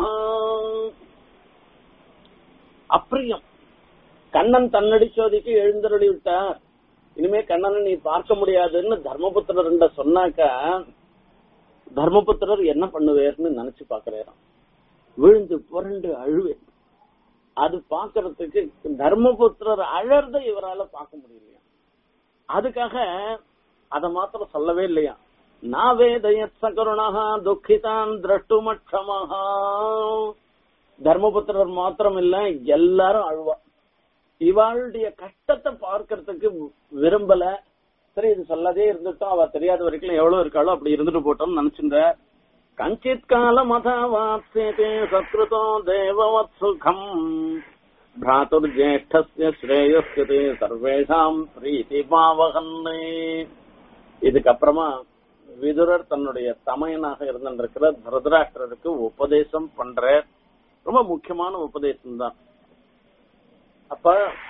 அப்பிரியம் கண்ணன் தன்னடிச்சோதிக்கு எழுந்தருளி விட்டார் இனிமே கண்ணனை நீ பார்க்க முடியாதுன்னு தர்மபுத்திரர் சொன்னாக்க தர்மபுத்திரர் என்ன பண்ணுவேர்னு நினைச்சு பாக்குறாராம் விழுந்து புரண்டு அழுவேன் அது பாக்குறதுக்கு தர்மபுத்திரர் அழறத இவரால பார்க்க முடியலையா அதுக்காக அத மாத்திரம் சொல்லவே இல்லையா நாவேதயத் சகருணா துக்கிதான் திரஷ்டுமட்சமஹா தர்மபுத்திரர் மாத்திரம் இல்ல எல்லாரும் அழுவா இவாளுடைய கஷ்டத்தை பார்க்கறதுக்கு விரும்பல சரி இது சொல்லாதே இருந்துட்டோம் அவ தெரியாத வரைக்கும் எவ்வளவு இருக்காளோ அப்படி இருந்துட்டு போட்டோம்னு நினைச்சிருந்த கஞ்சித் காலம் அதாவாப்சேதே சத்ருதோ தேவவத் சுகம் भ्रातुर्ज्येष्ठस्य श्रेयस्यते சர்வேஷாம் பிரீதி பாவகன்னே இதுக்கப்புறமா விதுரர் தன்னுடைய தமையனாக இருந்திருக்கிற திருதராஷ்டிரருக்கு உபதேசம் பண்ற ரொம்ப முக்கியமான உபதேசம் தான் அப்ப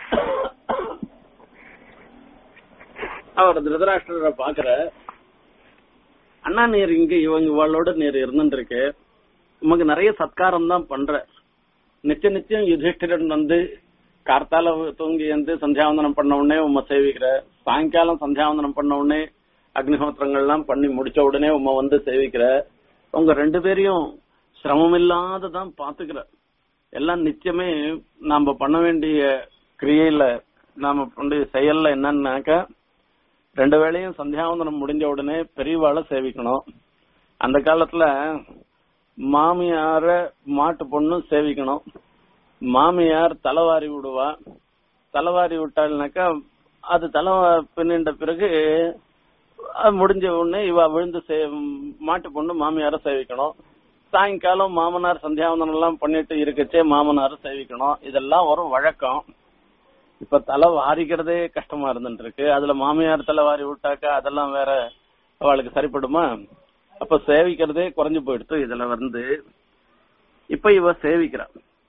அவர் திருதராஷ்டிரரை பாக்குற அண்ணா நீர் இங்க இவங்க இவளோட நீர் இருந்துருக்கு உமக்கு நிறைய சத்காரம் தான் பண்ற நித்திய நித்தியம் யுதிஷ்டிரன் வந்து கார்த்தால தூங்கி வந்து சந்தியாவந்தனம் பண்ண உடனே உம்மை சேவிக்கிற சாயங்காலம் சந்தியாவந்தனம் பண்ண உடனே அக்னிஹோத்திரங்கள்லாம் பண்ணி முடிச்ச உடனே உம்மை வந்து சேவிக்கிற உங்க ரெண்டு பேரையும் சிரமம் இல்லாததான் பாத்துக்கிற எல்லாம் நித்தியமே நாம பண்ண வேண்டிய கிரியையில நாம பண்ண செயல்ல என்னன்னாக்க ரெண்டு வேளையும் சந்தியாவந்தனம் முடிஞ்ச உடனே பெரியவாளை சேவிக்கணும் அந்த காலத்துல மாமியார மாட்டு பொண்ணு சேவிக்கணும் மாமியார் தலைவாரி விடுவா தலைவாரி விட்டாள்னாக்கா அது தலை பின்னின்ற பிறகு அது முடிஞ்ச உடனே இவ விழுந்து சே மாட்டு பொண்ணு மாமியார சேவிக்கணும் சாயங்காலம் மாமனார் சந்தியாவந்தனம் எல்லாம் பண்ணிட்டு இருக்கச்சே மாமனார சேவிக்கணும் இதெல்லாம் ஒரு வழக்கம் இப்ப தலை வாரிக்கிறதே கஷ்டமா இருந்துட்டு இருக்கு அதுல மாமியார் தலை வாரி விட்டாக்கா அதெல்லாம் வேற அவளுக்கு சரிப்படுமா அப்ப சேவிக்கிறதே குறைஞ்சு போயிடுத்து இதுல வந்து இப்ப இவ சேவிக்கிறா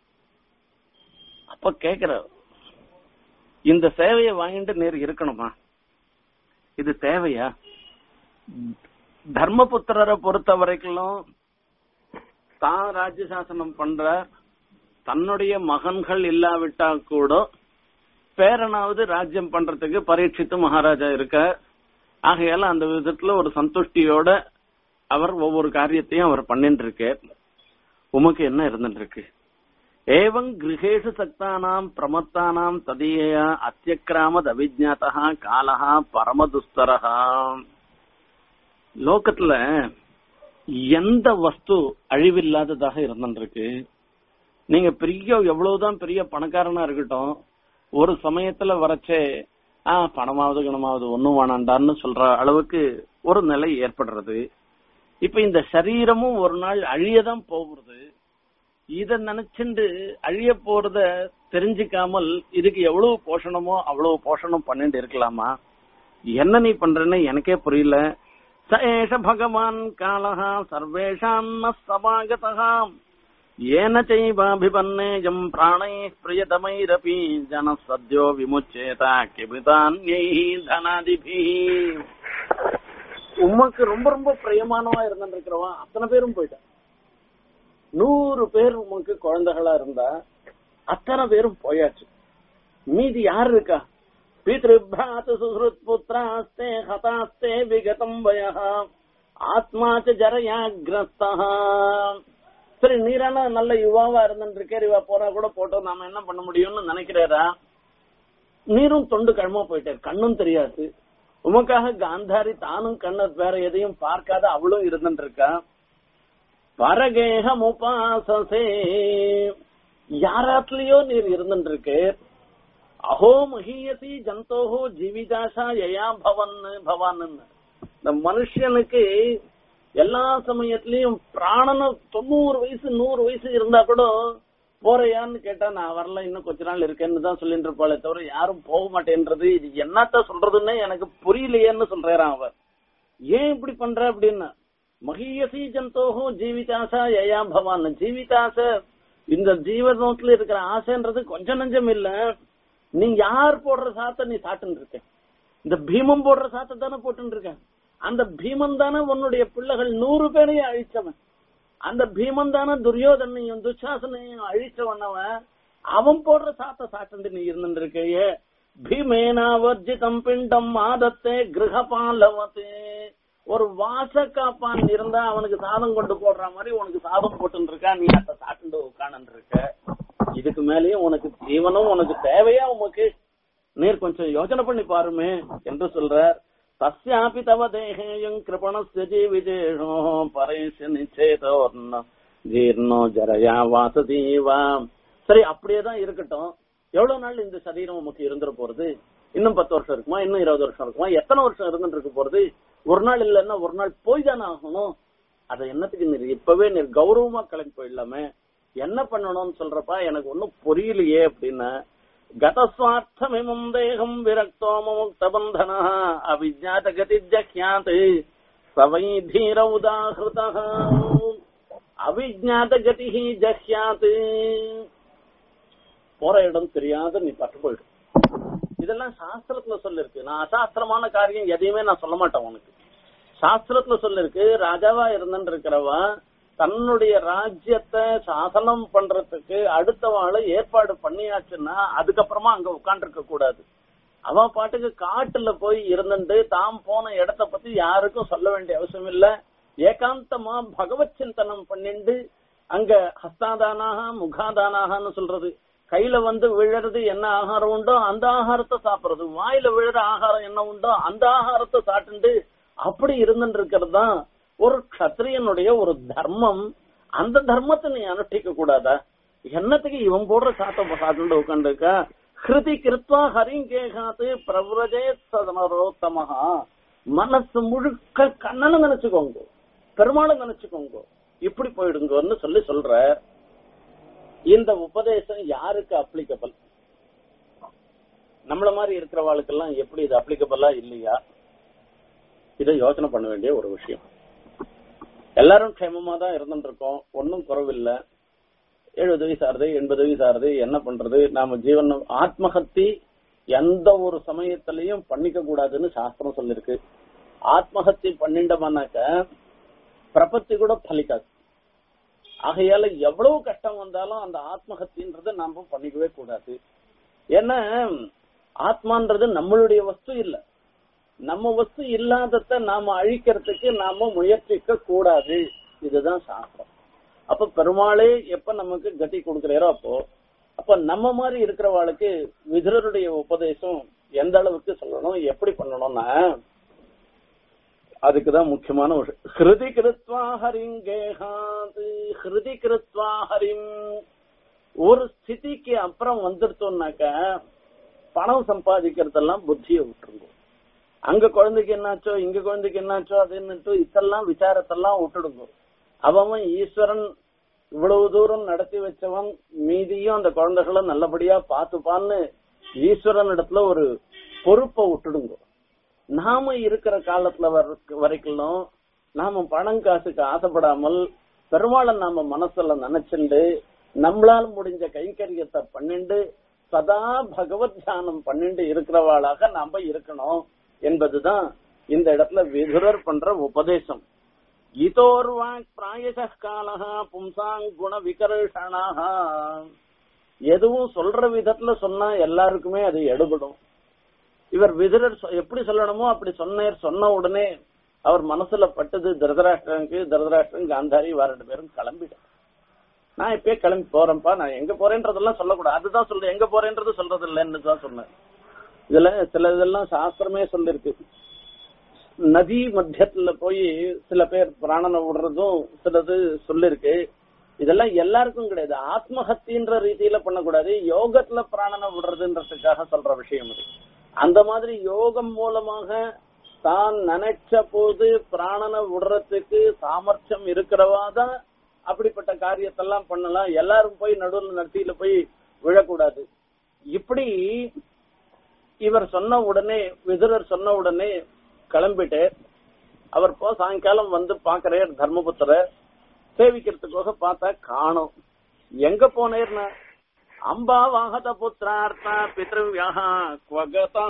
அப்ப கேக்குற இந்த சேவையை வாங்கிட்டு நேர் இருக்கணுமா இது தேவையா தர்மபுத்திரரை பொறுத்த வரைக்கும் தான் ராஜ்ய சாசனம் பண்ற தன்னுடைய மகன்கள் இல்லாவிட்டா கூட பேரனாவது ராஜ்யம் பண்றதுக்கு பரீட்சித்து மகாராஜா இருக்க ஆகையால அந்த விதத்துல ஒரு சந்துஷ்டியோட அவர் ஒவ்வொரு காரியத்தையும் அவர் பண்ணிட்டு இருக்கார் உமக்கு என்ன இருந்துட்டு இருக்கு ஏவங் கிரகேஷு சக்தானாம் பிரமத்தானாம் ததீயா அத்தியக்கிராமத் அவிஜாத்தா காலஹா பரமதுஸ்தரஹா லோகத்துல எந்த வஸ்து அழிவில்லாததாக இருந்துருக்கு நீங்க பெரிய எவ்வளவுதான் பெரிய பணக்காரனா இருக்கட்டும் ஒரு சமயத்துல வரச்சே ஆ பணமாவது கணமாவது ஒண்ணும் வேணாண்டான்னு சொல்ற அளவுக்கு ஒரு நிலை ஏற்படுறது இப்ப இந்த சரீரமும் ஒரு நாள் அழியதான் போகிறது இத நினைச்சுண்டு அழிய போறத தெரிஞ்சுக்காமல் இதுக்கு எவ்வளவு போஷணமோ அவ்வளவு போஷணம் பண்ணிட்டு இருக்கலாமா என்ன நீ பண்றன்னு எனக்கே புரியல ச ஏஷ பகவான் காலஹா சர்வேஷாம் ந சமாகதா ஏன செய்வாபிபன்னேஜம் பிராணை பிரியதமைரபி ஜன சத்யோ விமுச்சேதா கிபிதான்யை தனாதிபி உமக்கு ரொம்ப ரொம்ப பிரியமானவா இருந்திருக்கிறவன் அத்தனை பேரும் போயிட்டான் நூறு பேர் உமக்கு குழந்தைகளா இருந்தா அத்தனை பேரும் போயாச்சு மீதி யார் இருக்கா பித்ருபாத் சுஹൃத் புத்திராஸ்தே ஹதாஸ்தே விகதம் வயः ஆத்மாச்ச ஜரயாகிரஸ்தா சரி நீரான நல்ல யுவாவா இருந்துருக்காரு இவா போனா கூட போட்டோம் நாம என்ன பண்ண முடியும்னு நினைக்கிறாரா நீரும் தொண்டு கழமா போயிட்டாரு கண்ணும் தெரியாது உமக்காக காந்தாரி தானும் கண்ண வேற எதையும் பார்க்காத அவளும் இருந்துட்டு இருக்கா பரகேகம் உபாசசே யாராத்துலயோ நீர் இருந்துட்டு இருக்கு அஹோ மகியசி ஜந்தோஹோ ஜீவிதாசா யயா பவன் பவான் இந்த மனுஷனுக்கு எல்லா சமயத்திலயும் பிராணன தொண்ணூறு வயசு நூறு வயசு இருந்தா கூட போறையான்னு கேட்டா நான் வரல இன்னும் கொஞ்ச நாள் இருக்கேன்னு தான் சொல்லிட்டு இருப்பாளே தவிர யாரும் போக மாட்டேன்றது இது என்னத்த சொல்றதுன்னு எனக்கு புரியலையேன்னு சொல்றாராம் அவர் ஏன் இப்படி பண்ற அப்படின்னா மகியசி ஜந்தோஹோ ஜீவிதாசா யயா பவான் ஜீவிதாச இந்த ஜீவனத்துல இருக்கிற ஆசைன்றது கொஞ்சம் நஞ்சம் இல்ல நீ யார் போடுற சாத்த நீ சாட்டுன்னு இருக்க இந்த பீமம் போடுற சாத்த தானே போட்டுன்னு இருக்க அந்த பீமன் தானே உன்னுடைய பிள்ளைகள் நூறு பேரையும் அழிச்சவன் அந்த பீமன் தானே துரியோதனையும் துச்சாசனையும் அழிச்சவனவன் அவன் போடுற சாத்த சாட்டு நீ இருந்துட்டு இருக்கையே பீமேனாவர்ஜிதம் பிண்டம் மாதத்தே கிரகபாலவத்தே ஒரு வாச காப்பான் இருந்தா அவனுக்கு சாதம் கொண்டு போடுற மாதிரி உனக்கு சாதம் போட்டு இருக்கா நீ அத சாப்பிட்டு உட்காந்து இருக்க இதுக்கு மேலேயும் உனக்கு ஜீவனும் உனக்கு தேவையா உனக்கு நீர் கொஞ்சம் யோசனை பண்ணி பாருமே என்று சொல்றார் தஸ்யாபி தவ தேகேயம் கிருபணஸ்ய ஜீவிதேஷோ பரேஷ நிச்சேதோர்ண ஜீர்ணோ ஜரயா வாசதீவா சரி அப்படியே தான் இருக்கட்டும் எவ்வளவு நாள் இந்த சரீரம் உமக்கு இருந்துட போறது இன்னும் பத்து வருஷம் இருக்குமா இன்னும் இருபது வருஷம் இருக்குமா எத்தனை வருஷம் இருந்துட்டு இருக்க போறது ஒரு நாள் இல்லைன்னா ஒரு நாள் போய் தானே ஆகணும் அதை என்னத்துக்கு நீர் இப்பவே நீர் கௌரவமா கிளம்பி போயிடலாமே என்ன பண்ணணும்னு சொல்றப்பா எனக்கு ஒன்னும் புரியலையே அப்படின்னு கதஸ்வார்த்தமிமம் தேகம் விரக்தோ முக்த பந்தன அவிஜாத கதி ஜஹ்யாத் சவை தீர உதாகிருத அவிஜாத கதி ஜஹ்யாத் போற இடம் தெரியாத நீ பட்டு போயிடும் இதெல்லாம் சாஸ்திரத்துல சொல்லிருக்கு நான் அசாஸ்திரமான காரியம் எதையுமே நான் சொல்ல மாட்டேன் உனக்கு சாஸ்திரத்துல சொல்லிருக்கு ராஜாவா இருந்துட்டு இருக்கிறவா தன்னுடைய ராஜ்யத்தை சாசனம் பண்றதுக்கு அடுத்தவாளை ஏற்பாடு பண்ணியாச்சுன்னா அதுக்கப்புறமா அங்க உட்காந்துருக்க கூடாது அவன் பாட்டுக்கு காட்டுல போய் இருந்துட்டு தாம் போன இடத்த பத்தி யாருக்கும் சொல்ல வேண்டிய அவசியம் இல்ல ஏகாந்தமா பகவத் சிந்தனம் பண்ணிண்டு அங்க ஹஸ்தாதானாக முகாதானாகன்னு சொல்றது கையில வந்து விழறது என்ன ஆகாரம் உண்டோ அந்த ஆகாரத்தை சாப்பிடுறது வாயில விழுற ஆகாரம் என்ன உண்டோ அந்த ஆகாரத்தை சாப்பிட்டு அப்படி இருந்துட்டு இருக்கிறது தான் ஒரு க்ஷத்ரியனுடைய ஒரு தர்மம் அந்த தர்மத்தை நீ அனுஷ்டிக்க கூடாதா என்னத்துக்கு இவன் போடுற சாத்தம் சாப்பிட்டு உட்காந்துருக்கா ஹிருதி கிருத்வா ஹரிங்கேகாத்து பிரபுரஜே சதனரோத்தமஹா மனசு முழுக்க கண்ணனை நினைச்சுக்கோங்க பெருமாளை நினைச்சுக்கோங்க இப்படி போயிடுங்கன்னு சொல்லி சொல்ற இந்த உபதேசம் யாருக்கு அப்ளிகபிள் நம்மள மாதிரி இருக்கிறவாளுக்கெல்லாம் எப்படி இது அப்ளிகபிளா இல்லையா இதை யோசனை பண்ண வேண்டிய ஒரு விஷயம் எல்லாரும் க்ஷேமமா தான் இருந்துட்டு இருக்கோம் ஒன்னும் குறவில்லை எழுபது வயசு ஆறுது எண்பது வயசு ஆறுது என்ன பண்றது நாம ஜீவன் ஆத்மஹத்தி எந்த ஒரு சமயத்திலையும் பண்ணிக்க கூடாதுன்னு சாஸ்திரம் சொல்லிருக்கு ஆத்மஹத்தி பண்ணிண்டோம்னாக்க பிரபத்தி கூட பலிக்காது ஆகையால எவ்வளவு கஷ்டம் வந்தாலும் அந்த ஆத்மஹத்தின்றத நாம பண்ணிக்கவே கூடாது ஏன்னா ஆத்மான்றது நம்மளுடைய வஸ்து இல்ல நம்ம வஸ்து இல்லாதத நாம அழிக்கிறதுக்கு நாம முயற்சிக்க கூடாது இதுதான் சாஸ்திரம் அப்ப பெருமாளே எப்ப நமக்கு கதி கொடுக்கிறாரோ அப்போ அப்ப நம்ம மாதிரி இருக்கிறவாளுக்கு விதுரருடைய உபதேசம் எந்த அளவுக்கு சொல்லணும் எப்படி பண்ணணும்னா அதுக்குதான் முக்கியமான ஒரு ஹிருதி கிருத்வா ஹரிங்கேகாது ஹிருதி கிருத்வா ஹரிம் ஒரு ஸ்திதிக்கு அப்புறம் வந்துருத்தோம்னாக்க பணம் சம்பாதிக்கிறதெல்லாம் புத்தியை விட்டுருங்க அங்க குழந்தைக்கு என்னாச்சோ இங்க குழந்தைக்கு என்னாச்சோ அதுன்னுட்டு இதெல்லாம் விசாரத்தெல்லாம் விட்டுடுங்க அவன் ஈஸ்வரன் இவ்வளவு தூரம் நடத்தி வச்சவன் மீதியும் அந்த குழந்தைகளை நல்லபடியா பாத்துப்பான்னு ஈஸ்வரன் இடத்துல ஒரு பொறுப்பை விட்டுடுங்க நாம இருக்கிற காலத்துல வரைக்கும் நாம பணம் காசுக்கு ஆசைப்படாமல் பெருமாளை நாம மனசுல நினைச்சுண்டு நம்மளால் முடிஞ்ச கைங்கரியத்தை பண்ணிண்டு சதா பகவத் தியானம் பண்ணிண்டு இருக்கிறவாளாக நாம இருக்கணும் என்பதுதான் இந்த இடத்துல விதுரர் பண்ற உபதேசம் இதோர்வாக் பிராயச காலஹா பும்சாங் குண விகர்ஷணாக எதுவும் சொல்ற விதத்துல சொன்னா எல்லாருக்குமே அது எடுபடும் இவர் விதுரர் எப்படி சொல்லணுமோ அப்படி சொன்னார் சொன்ன உடனே அவர் மனசுல பட்டது திருதராஷ்டிரனுக்கு திருதராஷ்டிரன் காந்தாரி இவ ரெண்டு பேரும் கிளம்பிட்டார் நான் இப்பயே கிளம்பி போறேன்ப்பா நான் எங்க போறேன்றதெல்லாம் சொல்லக்கூடாது அதுதான் சொல்றேன் எங்க போறேன்றது சொல்றது இல்லைன்னு தான் சொன்னேன் இதுல சில இதெல்லாம் சாஸ்திரமே சொல்லிருக்கு நதி மத்தியத்துல போய் சில பேர் பிராணனை விடுறதும் சிலது சொல்லிருக்கு இதெல்லாம் எல்லாருக்கும் கிடையாது ஆத்மஹத்தின்ற ரீதியில பண்ணக்கூடாது யோகத்துல பிராணனை விடுறதுன்றதுக்காக சொல்ற விஷயம் இது அந்த மாதிரி யோகம் மூலமாக தான் நினைச்ச போது பிராணனை விடுறதுக்கு சாமர்த்தியம் இருக்கிறவா தான் அப்படிப்பட்ட காரியத்தெல்லாம் பண்ணலாம் எல்லாரும் போய் நடுவில் நட்டியில போய் விழக்கூடாது இப்படி இவர் சொன்ன உடனே விதுரர் சொன்ன உடனே கிளம்பிட்டு அவர் போ சாயங்காலம் வந்து பாக்குறார் தர்மபுத்திர சேவிக்கிறதுக்காக பார்த்தா காணும் எங்க போனேர்னா அம்பா வாகத புத்திரார்த்தா பித்ருவியாக குவகதா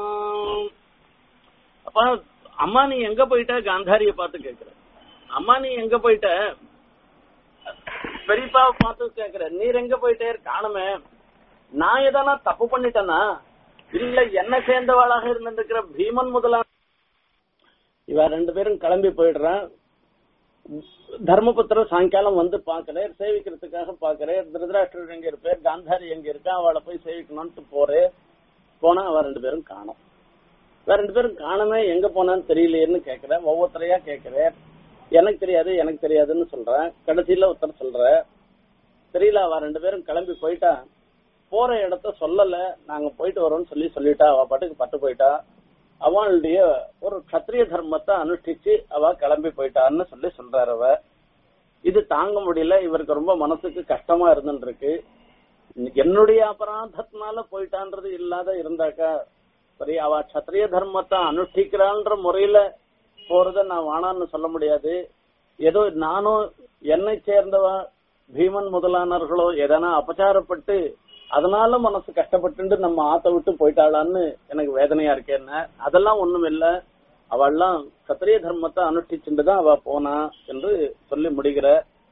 அப்ப அம்மா நீ எங்க போயிட்ட காந்தாரிய பார்த்து கேக்குற அம்மா நீ எங்க போயிட்ட பெரியப்பாவை பார்த்து கேக்குற நீர் எங்க போயிட்டே காணுமே நான் எதனா தப்பு பண்ணிட்டேனா இல்ல என்ன சேர்ந்தவாளாக இருந்திருக்கிற பீமன் முதலா இவ ரெண்டு பேரும் கிளம்பி போயிடுறான் தர்மபுத்திர சாயங்காலம் வந்து பாக்குறேன் சேவிக்கிறதுக்காக பாக்குறேன் திருதராஷ்டிரர் எங்க இருப்பார் காந்தாரி எங்க இருக்கா அவளை போய் சேவிக்கணும்னு போறேன் போனா அவ ரெண்டு பேரும் காணும் வேற ரெண்டு பேரும் காணமே எங்க போனான்னு தெரியலையேன்னு கேக்குறேன் ஒவ்வொருத்தரையா கேக்குறேன் எனக்கு தெரியாது எனக்கு தெரியாதுன்னு சொல்றேன் கடைசியில ஒருத்தர் சொல்ற தெரியல அவ ரெண்டு பேரும் கிளம்பி போயிட்டா போற இடத்த சொல்லல நாங்க போயிட்டு வரோம்னு சொல்லி சொல்லிட்டா அவ பாட்டுக்கு பட்டு போயிட்டா அவளுடைய ஒரு கத்திரிய தர்மத்தை அனுஷ்டிச்சு அவ கிளம்பி போயிட்டான்னு சொல்லி சொல்றாரு அவ இது தாங்க முடியல இவருக்கு ரொம்ப மனசுக்கு கஷ்டமா இருந்துட்டு இருக்கு என்னுடைய அபராதத்தினால போயிட்டான்றது இல்லாத இருந்தாக்கா சரி அவ கத்திரிய தர்மத்தை அனுஷ்டிக்கிறான்ற முறையில போறத நான் வானான்னு சொல்ல முடியாது ஏதோ நானும் என்னை சேர்ந்தவ பீமன் முதலானவர்களோ எதனா அபச்சாரப்பட்டு அதனால மனசு கஷ்டப்பட்டு நம்ம ஆத்த விட்டு போயிட்டாளான்னு எனக்கு வேதனையா இருக்கேன்னு அதெல்லாம் ஒண்ணும் இல்ல அவள்லாம் கத்திரிய தர்மத்தை அனுஷ்டிச்சுட்டு தான் அவ போனா என்று சொல்லி முடிகிற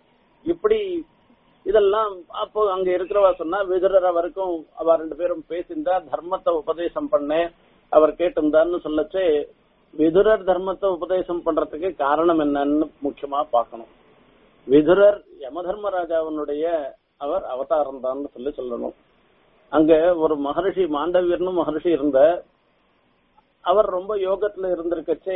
இப்படி இதெல்லாம் அப்போ அங்க இருக்கிறவா சொன்னா விதுரர் அவருக்கும் அவ ரெண்டு பேரும் பேசியிருந்தா தர்மத்தை உபதேசம் பண்ணேன் அவர் கேட்டிருந்தான்னு சொல்லச்சு விதுரர் தர்மத்தை உபதேசம் பண்றதுக்கு காரணம் என்னன்னு முக்கியமா பார்க்கணும் விதுரர் யமதர்மராஜாவினுடைய அவர் அவதாரம் தான் சொல்லி சொல்லணும் அங்க ஒரு மகரிஷி மாண்டவியர்னு மகரிஷி இருந்த அவர் ரொம்ப யோகத்துல இருந்திருக்கச்சே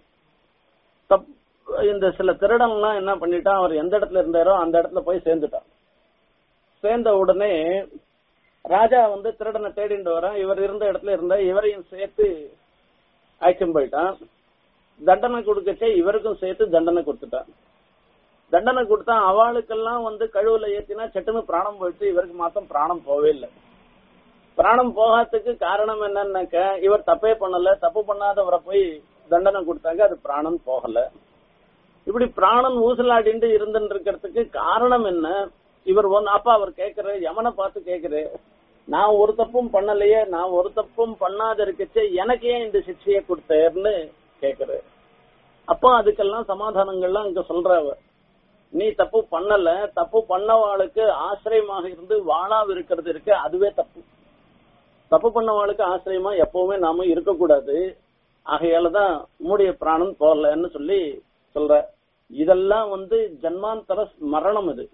தப் இந்த சில திருடன்லாம் என்ன பண்ணிட்டான் அவர் எந்த இடத்துல இருந்தாரோ அந்த இடத்துல போய் சேர்ந்துட்டான் சேர்ந்த உடனே ராஜா வந்து திருடனை தேடிட்டு வரான் இவர் இருந்த இடத்துல இருந்தா இவரையும் சேர்த்து அழைச்சும் போயிட்டான் தண்டனை கொடுக்கச்சே இவருக்கும் சேர்த்து தண்டனை கொடுத்துட்டான் தண்டனை கொடுத்தா அவளுக்கெல்லாம் வந்து கழுவுல ஏத்தினா சட்டுன்னு பிராணம் போயிட்டு இவருக்கு மாத்தம் பிராணம் போவே இல்லை பிராணம் போகாததுக்கு காரணம் என்னன்னாக்க இவர் தப்பே பண்ணல தப்பு பண்ணாதவரை போய் தண்டனை கொடுத்தாங்க அது பிராணம் போகல இப்படி பிராணன் ஊசலாடிட்டு இருந்துட்டு இருக்கிறதுக்கு காரணம் என்ன இவர் ஒன்னு அப்பா அவர் கேக்குற யமனை பார்த்து கேக்குற நான் ஒரு தப்பும் பண்ணலையே நான் ஒரு தப்பும் பண்ணாத இருக்கச்சே எனக்கு ஏன் இந்த சிக்ஷையை கொடுத்தேர்னு கேக்குற அப்போ அதுக்கெல்லாம் சமாதானங்கள்லாம் இங்க சொல்ற அவர் நீ தப்பு பண்ணல தப்பு பண்ணவாளுக்கு ஆசிரியமாக இருந்து வாழா இருக்கிறது இருக்கு அதுவே தப்பு தப்பு பண்ணவாளுக்கு ஆசிரியமா எப்பவுமே நாம இருக்கக்கூடாது ஆகையாலதான் உம்முடைய பிராணம் போகலன்னு சொல்லி சொல்ற இதெல்லாம் வந்து ஜன்மாந்தர மரணம் இது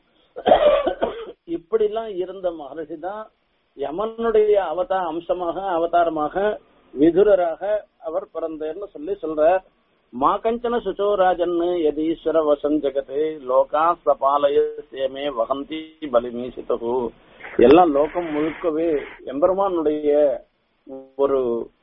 இப்படிலாம் இருந்த மகர்ஷி தான் யமனுடைய அவதா அம்சமாக அவதாரமாக விதுரராக அவர் பிறந்தார்னு சொல்லி சொல்றார் மா கஞ்சன சுச்சோராஜன் யதீஸ்வர வசம் ஜெகத்து லோகா சபாலய சேமே வகந்தி பலிமீசிதகு எல்லாம் லோகம் முழுக்கவே எம்பெருமானுடைய ஒரு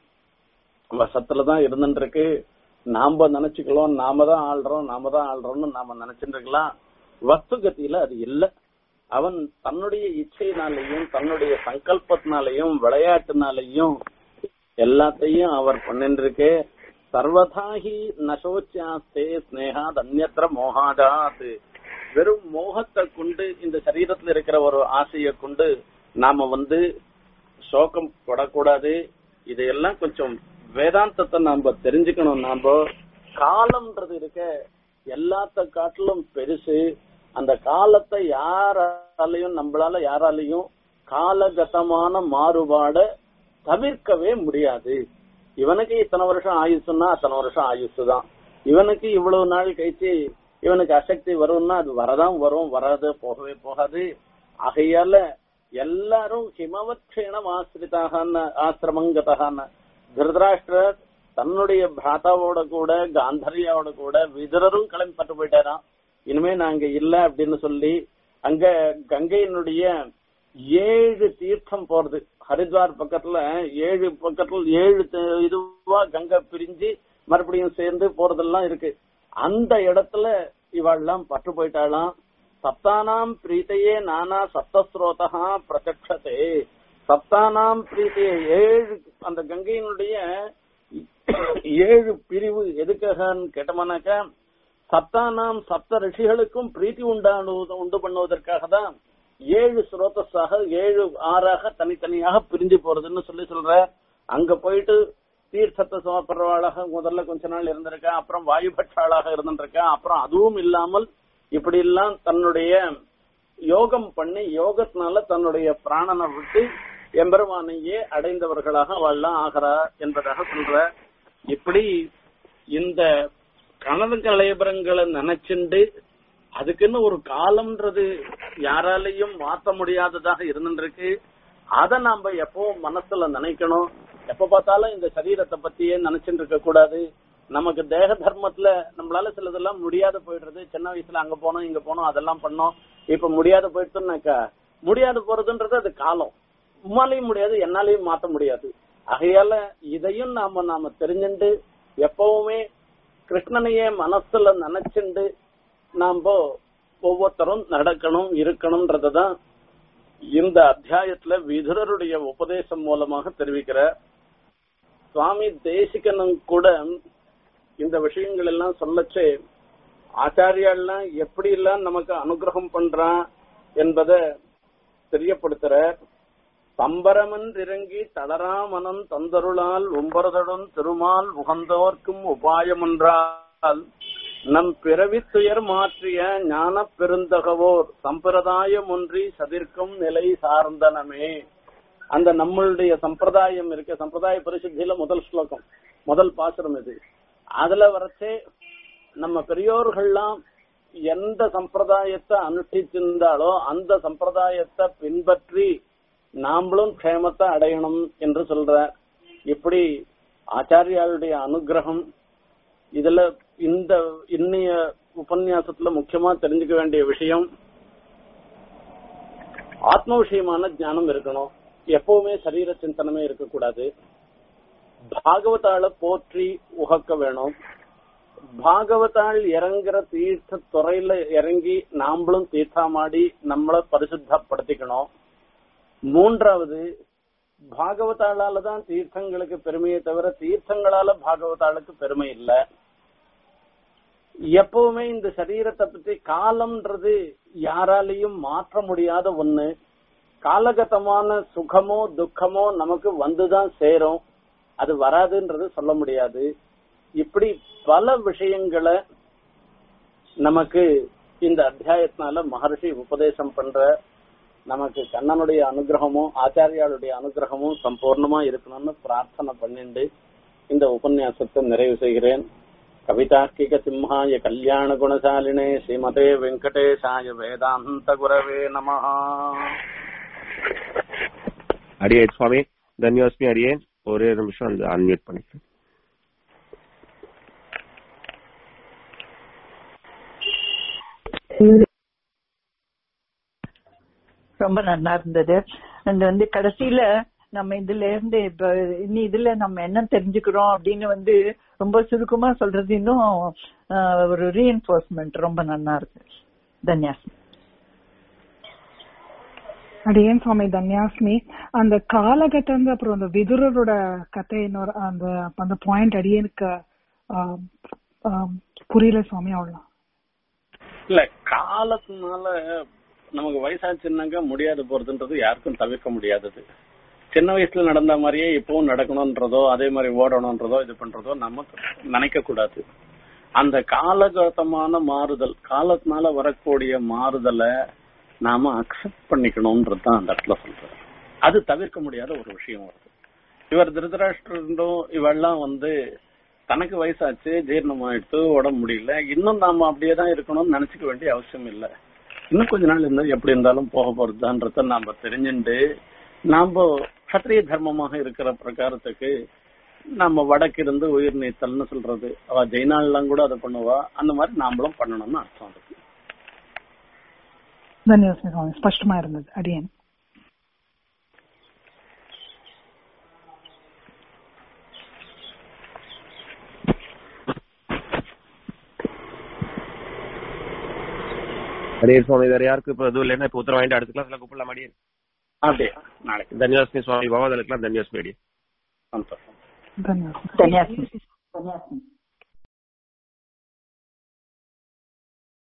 வசத்துலதான் இருந்துட்டு இருக்கு நாம நினைச்சுக்கலாம் நாம தான் ஆள்றோம் நாம தான் ஆள்றோம்னு நாம நினைச்சுட்டு இருக்கலாம் வஸ்து கத்தியில அது இல்ல அவன் தன்னுடைய இச்சையினாலையும் தன்னுடைய சங்கல்பத்தினாலையும் விளையாட்டுனாலையும் எல்லாத்தையும் அவர் பண்ணிட்டு இருக்கு சர்வதாகி நசோச்சியாஸ்தே ஸ்னேகாத் அந்நத்திர மோகாஜாத் வெறும் மோகத்தை கொண்டு இந்த சரீரத்துல இருக்கிற ஒரு ஆசையை கொண்டு நாம வந்து சோகம் படக்கூடாது இதையெல்லாம் கொஞ்சம் வேதாந்தத்தை நாம தெரிஞ்சுக்கணும் நாம காலம்ன்றது இருக்க எல்லாத்த காட்டிலும் பெருசு அந்த காலத்தை யாராலையும் நம்மளால யாராலையும் காலகட்டமான மாறுபாட தவிர்க்கவே முடியாது இவனுக்கு இத்தனை வருஷம் ஆயுசுன்னா அத்தனை வருஷம் ஆயுசு தான் இவனுக்கு இவ்வளவு நாள் கழிச்சு இவனுக்கு அசக்தி வரும்னா அது வரதான் வரும் வராது போகவே போகாது ஆகையால எல்லாரும் ஹிமவத்ஷேணம் ஆசிரிதாக ஆசிரமங்கதான திருதராஷ்டிரர் தன்னுடைய பிராத்தாவோட கூட காந்தர்யாவோட கூட விதரரும் கிளம்பி பட்டு போயிட்டாராம் இனிமே நாங்க இல்ல அப்படின்னு சொல்லி அங்க கங்கையினுடைய ஏழு தீர்த்தம் போறது ஹரித்வார் பக்கத்துல ஏழு பக்கத்துல ஏழு த- இதுவா கங்கை பிரிஞ்சு மறுபடியும் சேர்ந்து போறதெல்லாம் இருக்கு அந்த இடத்துல இவாள்லாம் பட்டு போயிட்டாளாம் சப்தானாம் பிரீத்தையே நானா சப்தஸ்ரோதா பிரத்யக்ஷதே சப்தானாம் பிரீத்தையே ஏழு அந்த கங்கையினுடைய ஏழு பிரிவு எதுக்காகன்னு கேட்டோம்னாக்கா சப்தானாம் சப்த ரிஷிகளுக்கும் பிரீத்தி உண்டானு உண்டு பண்ணுவதற்காக தான் ஏழு ஸ்ரோதஸாக ஏழு ஆறாக தனித்தனியாக பிரிஞ்சு போறதுன்னு சொல்லி சொல்ற அங்க போயிட்டு தீர்த்தத்தை சுமப்படுறவாளாக முதல்ல கொஞ்ச நாள் இருந்திருக்கேன் அப்புறம் வாயுபட்சாளாக இருந்திருக்கேன் அப்புறம் அதுவும் இல்லாமல் இப்படி எல்லாம் தன்னுடைய யோகம் பண்ணி யோகத்தினால தன்னுடைய பிராணனை விட்டு எம்பெருமானையே அடைந்தவர்களாக அவள்லாம் ஆகிறா என்பதாக சொல்ற இப்படி இந்த கனவு கலைபரங்களை நினைச்சுண்டு அதுக்குன்னு ஒரு காலம்ன்றது யாராலையும் மாத்த முடியாததாக இருந்துருக்கு அத நாம எப்பவும் மனசுல நினைக்கணும் எப்ப பார்த்தாலும் இந்த சரீரத்தை பத்தியே நினைச்சுட்டு இருக்க கூடாது நமக்கு தேக தர்மத்துல நம்மளால சிலதெல்லாம் முடியாத போயிடுறது சின்ன வயசுல அங்க போனோம் இங்க போனோம் அதெல்லாம் பண்ணோம் இப்ப முடியாத போயிடுச்சுன்னாக்கா முடியாது போறதுன்றது அது காலம் உம்மாலையும் முடியாது என்னாலையும் மாத்த முடியாது ஆகையால இதையும் நாம நாம தெரிஞ்சுண்டு எப்பவுமே கிருஷ்ணனையே மனசுல நினைச்சுண்டு நாம ஒவ்வொருத்தரும் நடக்கணும் இருக்கணும்ன்றதுதான் இந்த அத்தியாயத்துல விதுரருடைய உபதேசம் மூலமாக தெரிவிக்கிற சுவாமி தேசிகனும் கூட இந்த விஷயங்கள் எல்லாம் சொல்லச்சே ஆச்சாரியாலாம் எப்படி எல்லாம் நமக்கு அனுகிரகம் பண்றான் என்பதை தெரியப்படுத்துற சம்பரமன் இறங்கி தளராமனன் தந்தருளால் உம்பரதடும் திருமால் உகந்தோர்க்கும் உபாயமன்றால் நம் பிறவித்துயர் மாற்றிய ஞான பெருந்தகவோர் சம்பிரதாயம் ஒன்றி சதிர்க்கும் நிலை சார்ந்தனமே அந்த நம்மளுடைய சம்பிரதாயம் இருக்க சம்பிரதாய பரிசுத்தியில முதல் ஸ்லோகம் முதல் பாசுரம் இது அதுல வரச்சே நம்ம பெரியோர்கள்லாம் எந்த சம்பிரதாயத்தை அனுஷ்டிச்சிருந்தாலோ அந்த சம்பிரதாயத்தை பின்பற்றி நாமளும் க்ஷேமத்தை அடையணும் என்று சொல்ற இப்படி ஆச்சாரியாளுடைய அனுகிரகம் இதுல இந்த இன்னைய உபன்யாசத்துல முக்கியமா தெரிஞ்சுக்க வேண்டிய விஷயம் ஆத்ம விஷயமான ஞானம் இருக்கணும் எப்பவுமே சரீர சிந்தனமே இருக்கக்கூடாது பாகவதாள போற்றி உகக்க வேணும் பாகவதாள் இறங்குற தீர்த்த துறையில இறங்கி நாமளும் தீர்த்தமாடி நம்மள பரிசுத்தப்படுத்திக்கணும் மூன்றாவது பாகவதாளால தான் தீர்த்தங்களுக்கு பெருமையை தவிர தீர்த்தங்களால பாகவதாளுக்கு பெருமை இல்லை எப்பவுமே இந்த சரீரத்தை பத்தி காலம்ன்றது யாராலையும் மாற்ற முடியாத ஒண்ணு காலகட்டமான சுகமோ துக்கமோ நமக்கு வந்துதான் சேரும் அது வராதுன்றது சொல்ல முடியாது இப்படி பல விஷயங்களை நமக்கு இந்த அத்தியாயத்தினால மகர்ஷி உபதேசம் பண்ற நமக்கு கண்ணனுடைய அனுகிரகமும் ஆச்சாரியாளுடைய அனுகிரகமும் சம்பூர்ணமா இருக்கணும்னு பிரார்த்தனை பண்ணிண்டு இந்த உபன்யாசத்தை நிறைவு செய்கிறேன் கவிதார்க்கிக சிம்ஹாய கல்யாண குணசாலினே ஸ்ரீமதே வெங்கடேஷாய வேதாந்த குரவே நமஹா அடியேன் சுவாமி தன்யோஸ்மி அடியேன் ஒரே நிமிஷம் அந்த அன்மியூட் பண்ணிக்கிறேன் ரொம்ப நல்லா இருந்தது அண்ட் வந்து கடைசியில நம்ம இதுல இருந்து இப்ப இனி இதுல நம்ம என்ன தெரிஞ்சுக்கிறோம் அப்படின்னு வந்து ரொம்ப சுருக்கமா சொல்றது இன்னும் ஆஹ், ஒரு ரீஎன்ஃபோர்ஸ்மெண்ட் ரொம்ப நல்லா இருக்கு தன்யாஸ் அடியேன் சுவாமி தன்யாஸ்மி அந்த காலகட்டம் அப்புறம் அந்த விதுரரோட கதை இன்னொரு அந்த அந்த பாயிண்ட் அடியனுக்கு ஆம், ஆம், புரியல சுவாமி அவ்வளவு இல்ல காலத்தினால நமக்கு வயசாச்சுன்னாக்க முடியாது போறதுன்றது யாருக்கும் தவிர்க்க முடியாதது சின்ன வயசுல நடந்த மாதிரியே இப்பவும் நடக்கணும்ன்றதோ அதே மாதிரி ஓடணும்ன்றதோ இது பண்றதோ நம்ம நினைக்க கூடாது அந்த காலகட்டமான மாறுதல் காலத்தினால வரக்கூடிய மாறுதலை நாம அக்செப்ட் பண்ணிக்கணும்ன்றது தான் அந்த இடத்துல சொல்றேன் அது தவிர்க்க முடியாத ஒரு விஷயம் வருது இவர் திருதராஷ்டிரம் இவெல்லாம் வந்து தனக்கு வயசாச்சு ஜீரணமாயிடுத்து உடம்பு முடியல இன்னும் நாம அப்படியே தான் இருக்கணும்னு நினைச்சுக்க வேண்டிய அவசியம் இல்ல இன்னும் கொஞ்ச நாள் இருந்தா எப்படி இருந்தாலும் போக போறதுன்றத நாம தெரிஞ்சுண்டு நாம கத்திரிய தர்மமாக இருக்கிற பிரகாரத்துக்கு நம்ம வடக்கு இருந்து உயிர் நீத்தல்னு சொல்றது அவ ஜெயினாள்லாம் கூட அதை பண்ணுவா அந்த மாதிரி நாமளும் பண்ணணும்னு அர்த்தம் இருக்கு தன்யாஸ்மி சுவாமி ஸ்பஷ்டமா இருந்தது அடியேன் அடியேன் சுவாமி வேற யாருக்கு இப்ப எதுவும் இல்லைன்னா இப்ப உத்தரவு வாங்கிட்டு அடுத்த கிளாஸ்ல கூப்பிடலாம் அடியேன் அப்படியே நாளைக்கு தன்யாஸ்மி சுவாமி பகவதலுக்குலாம் தன்யாஸ்மி அடியேன் சந்தோஷம் தன்யாஸ்மி தன்யாஸ் தன்யாஸ்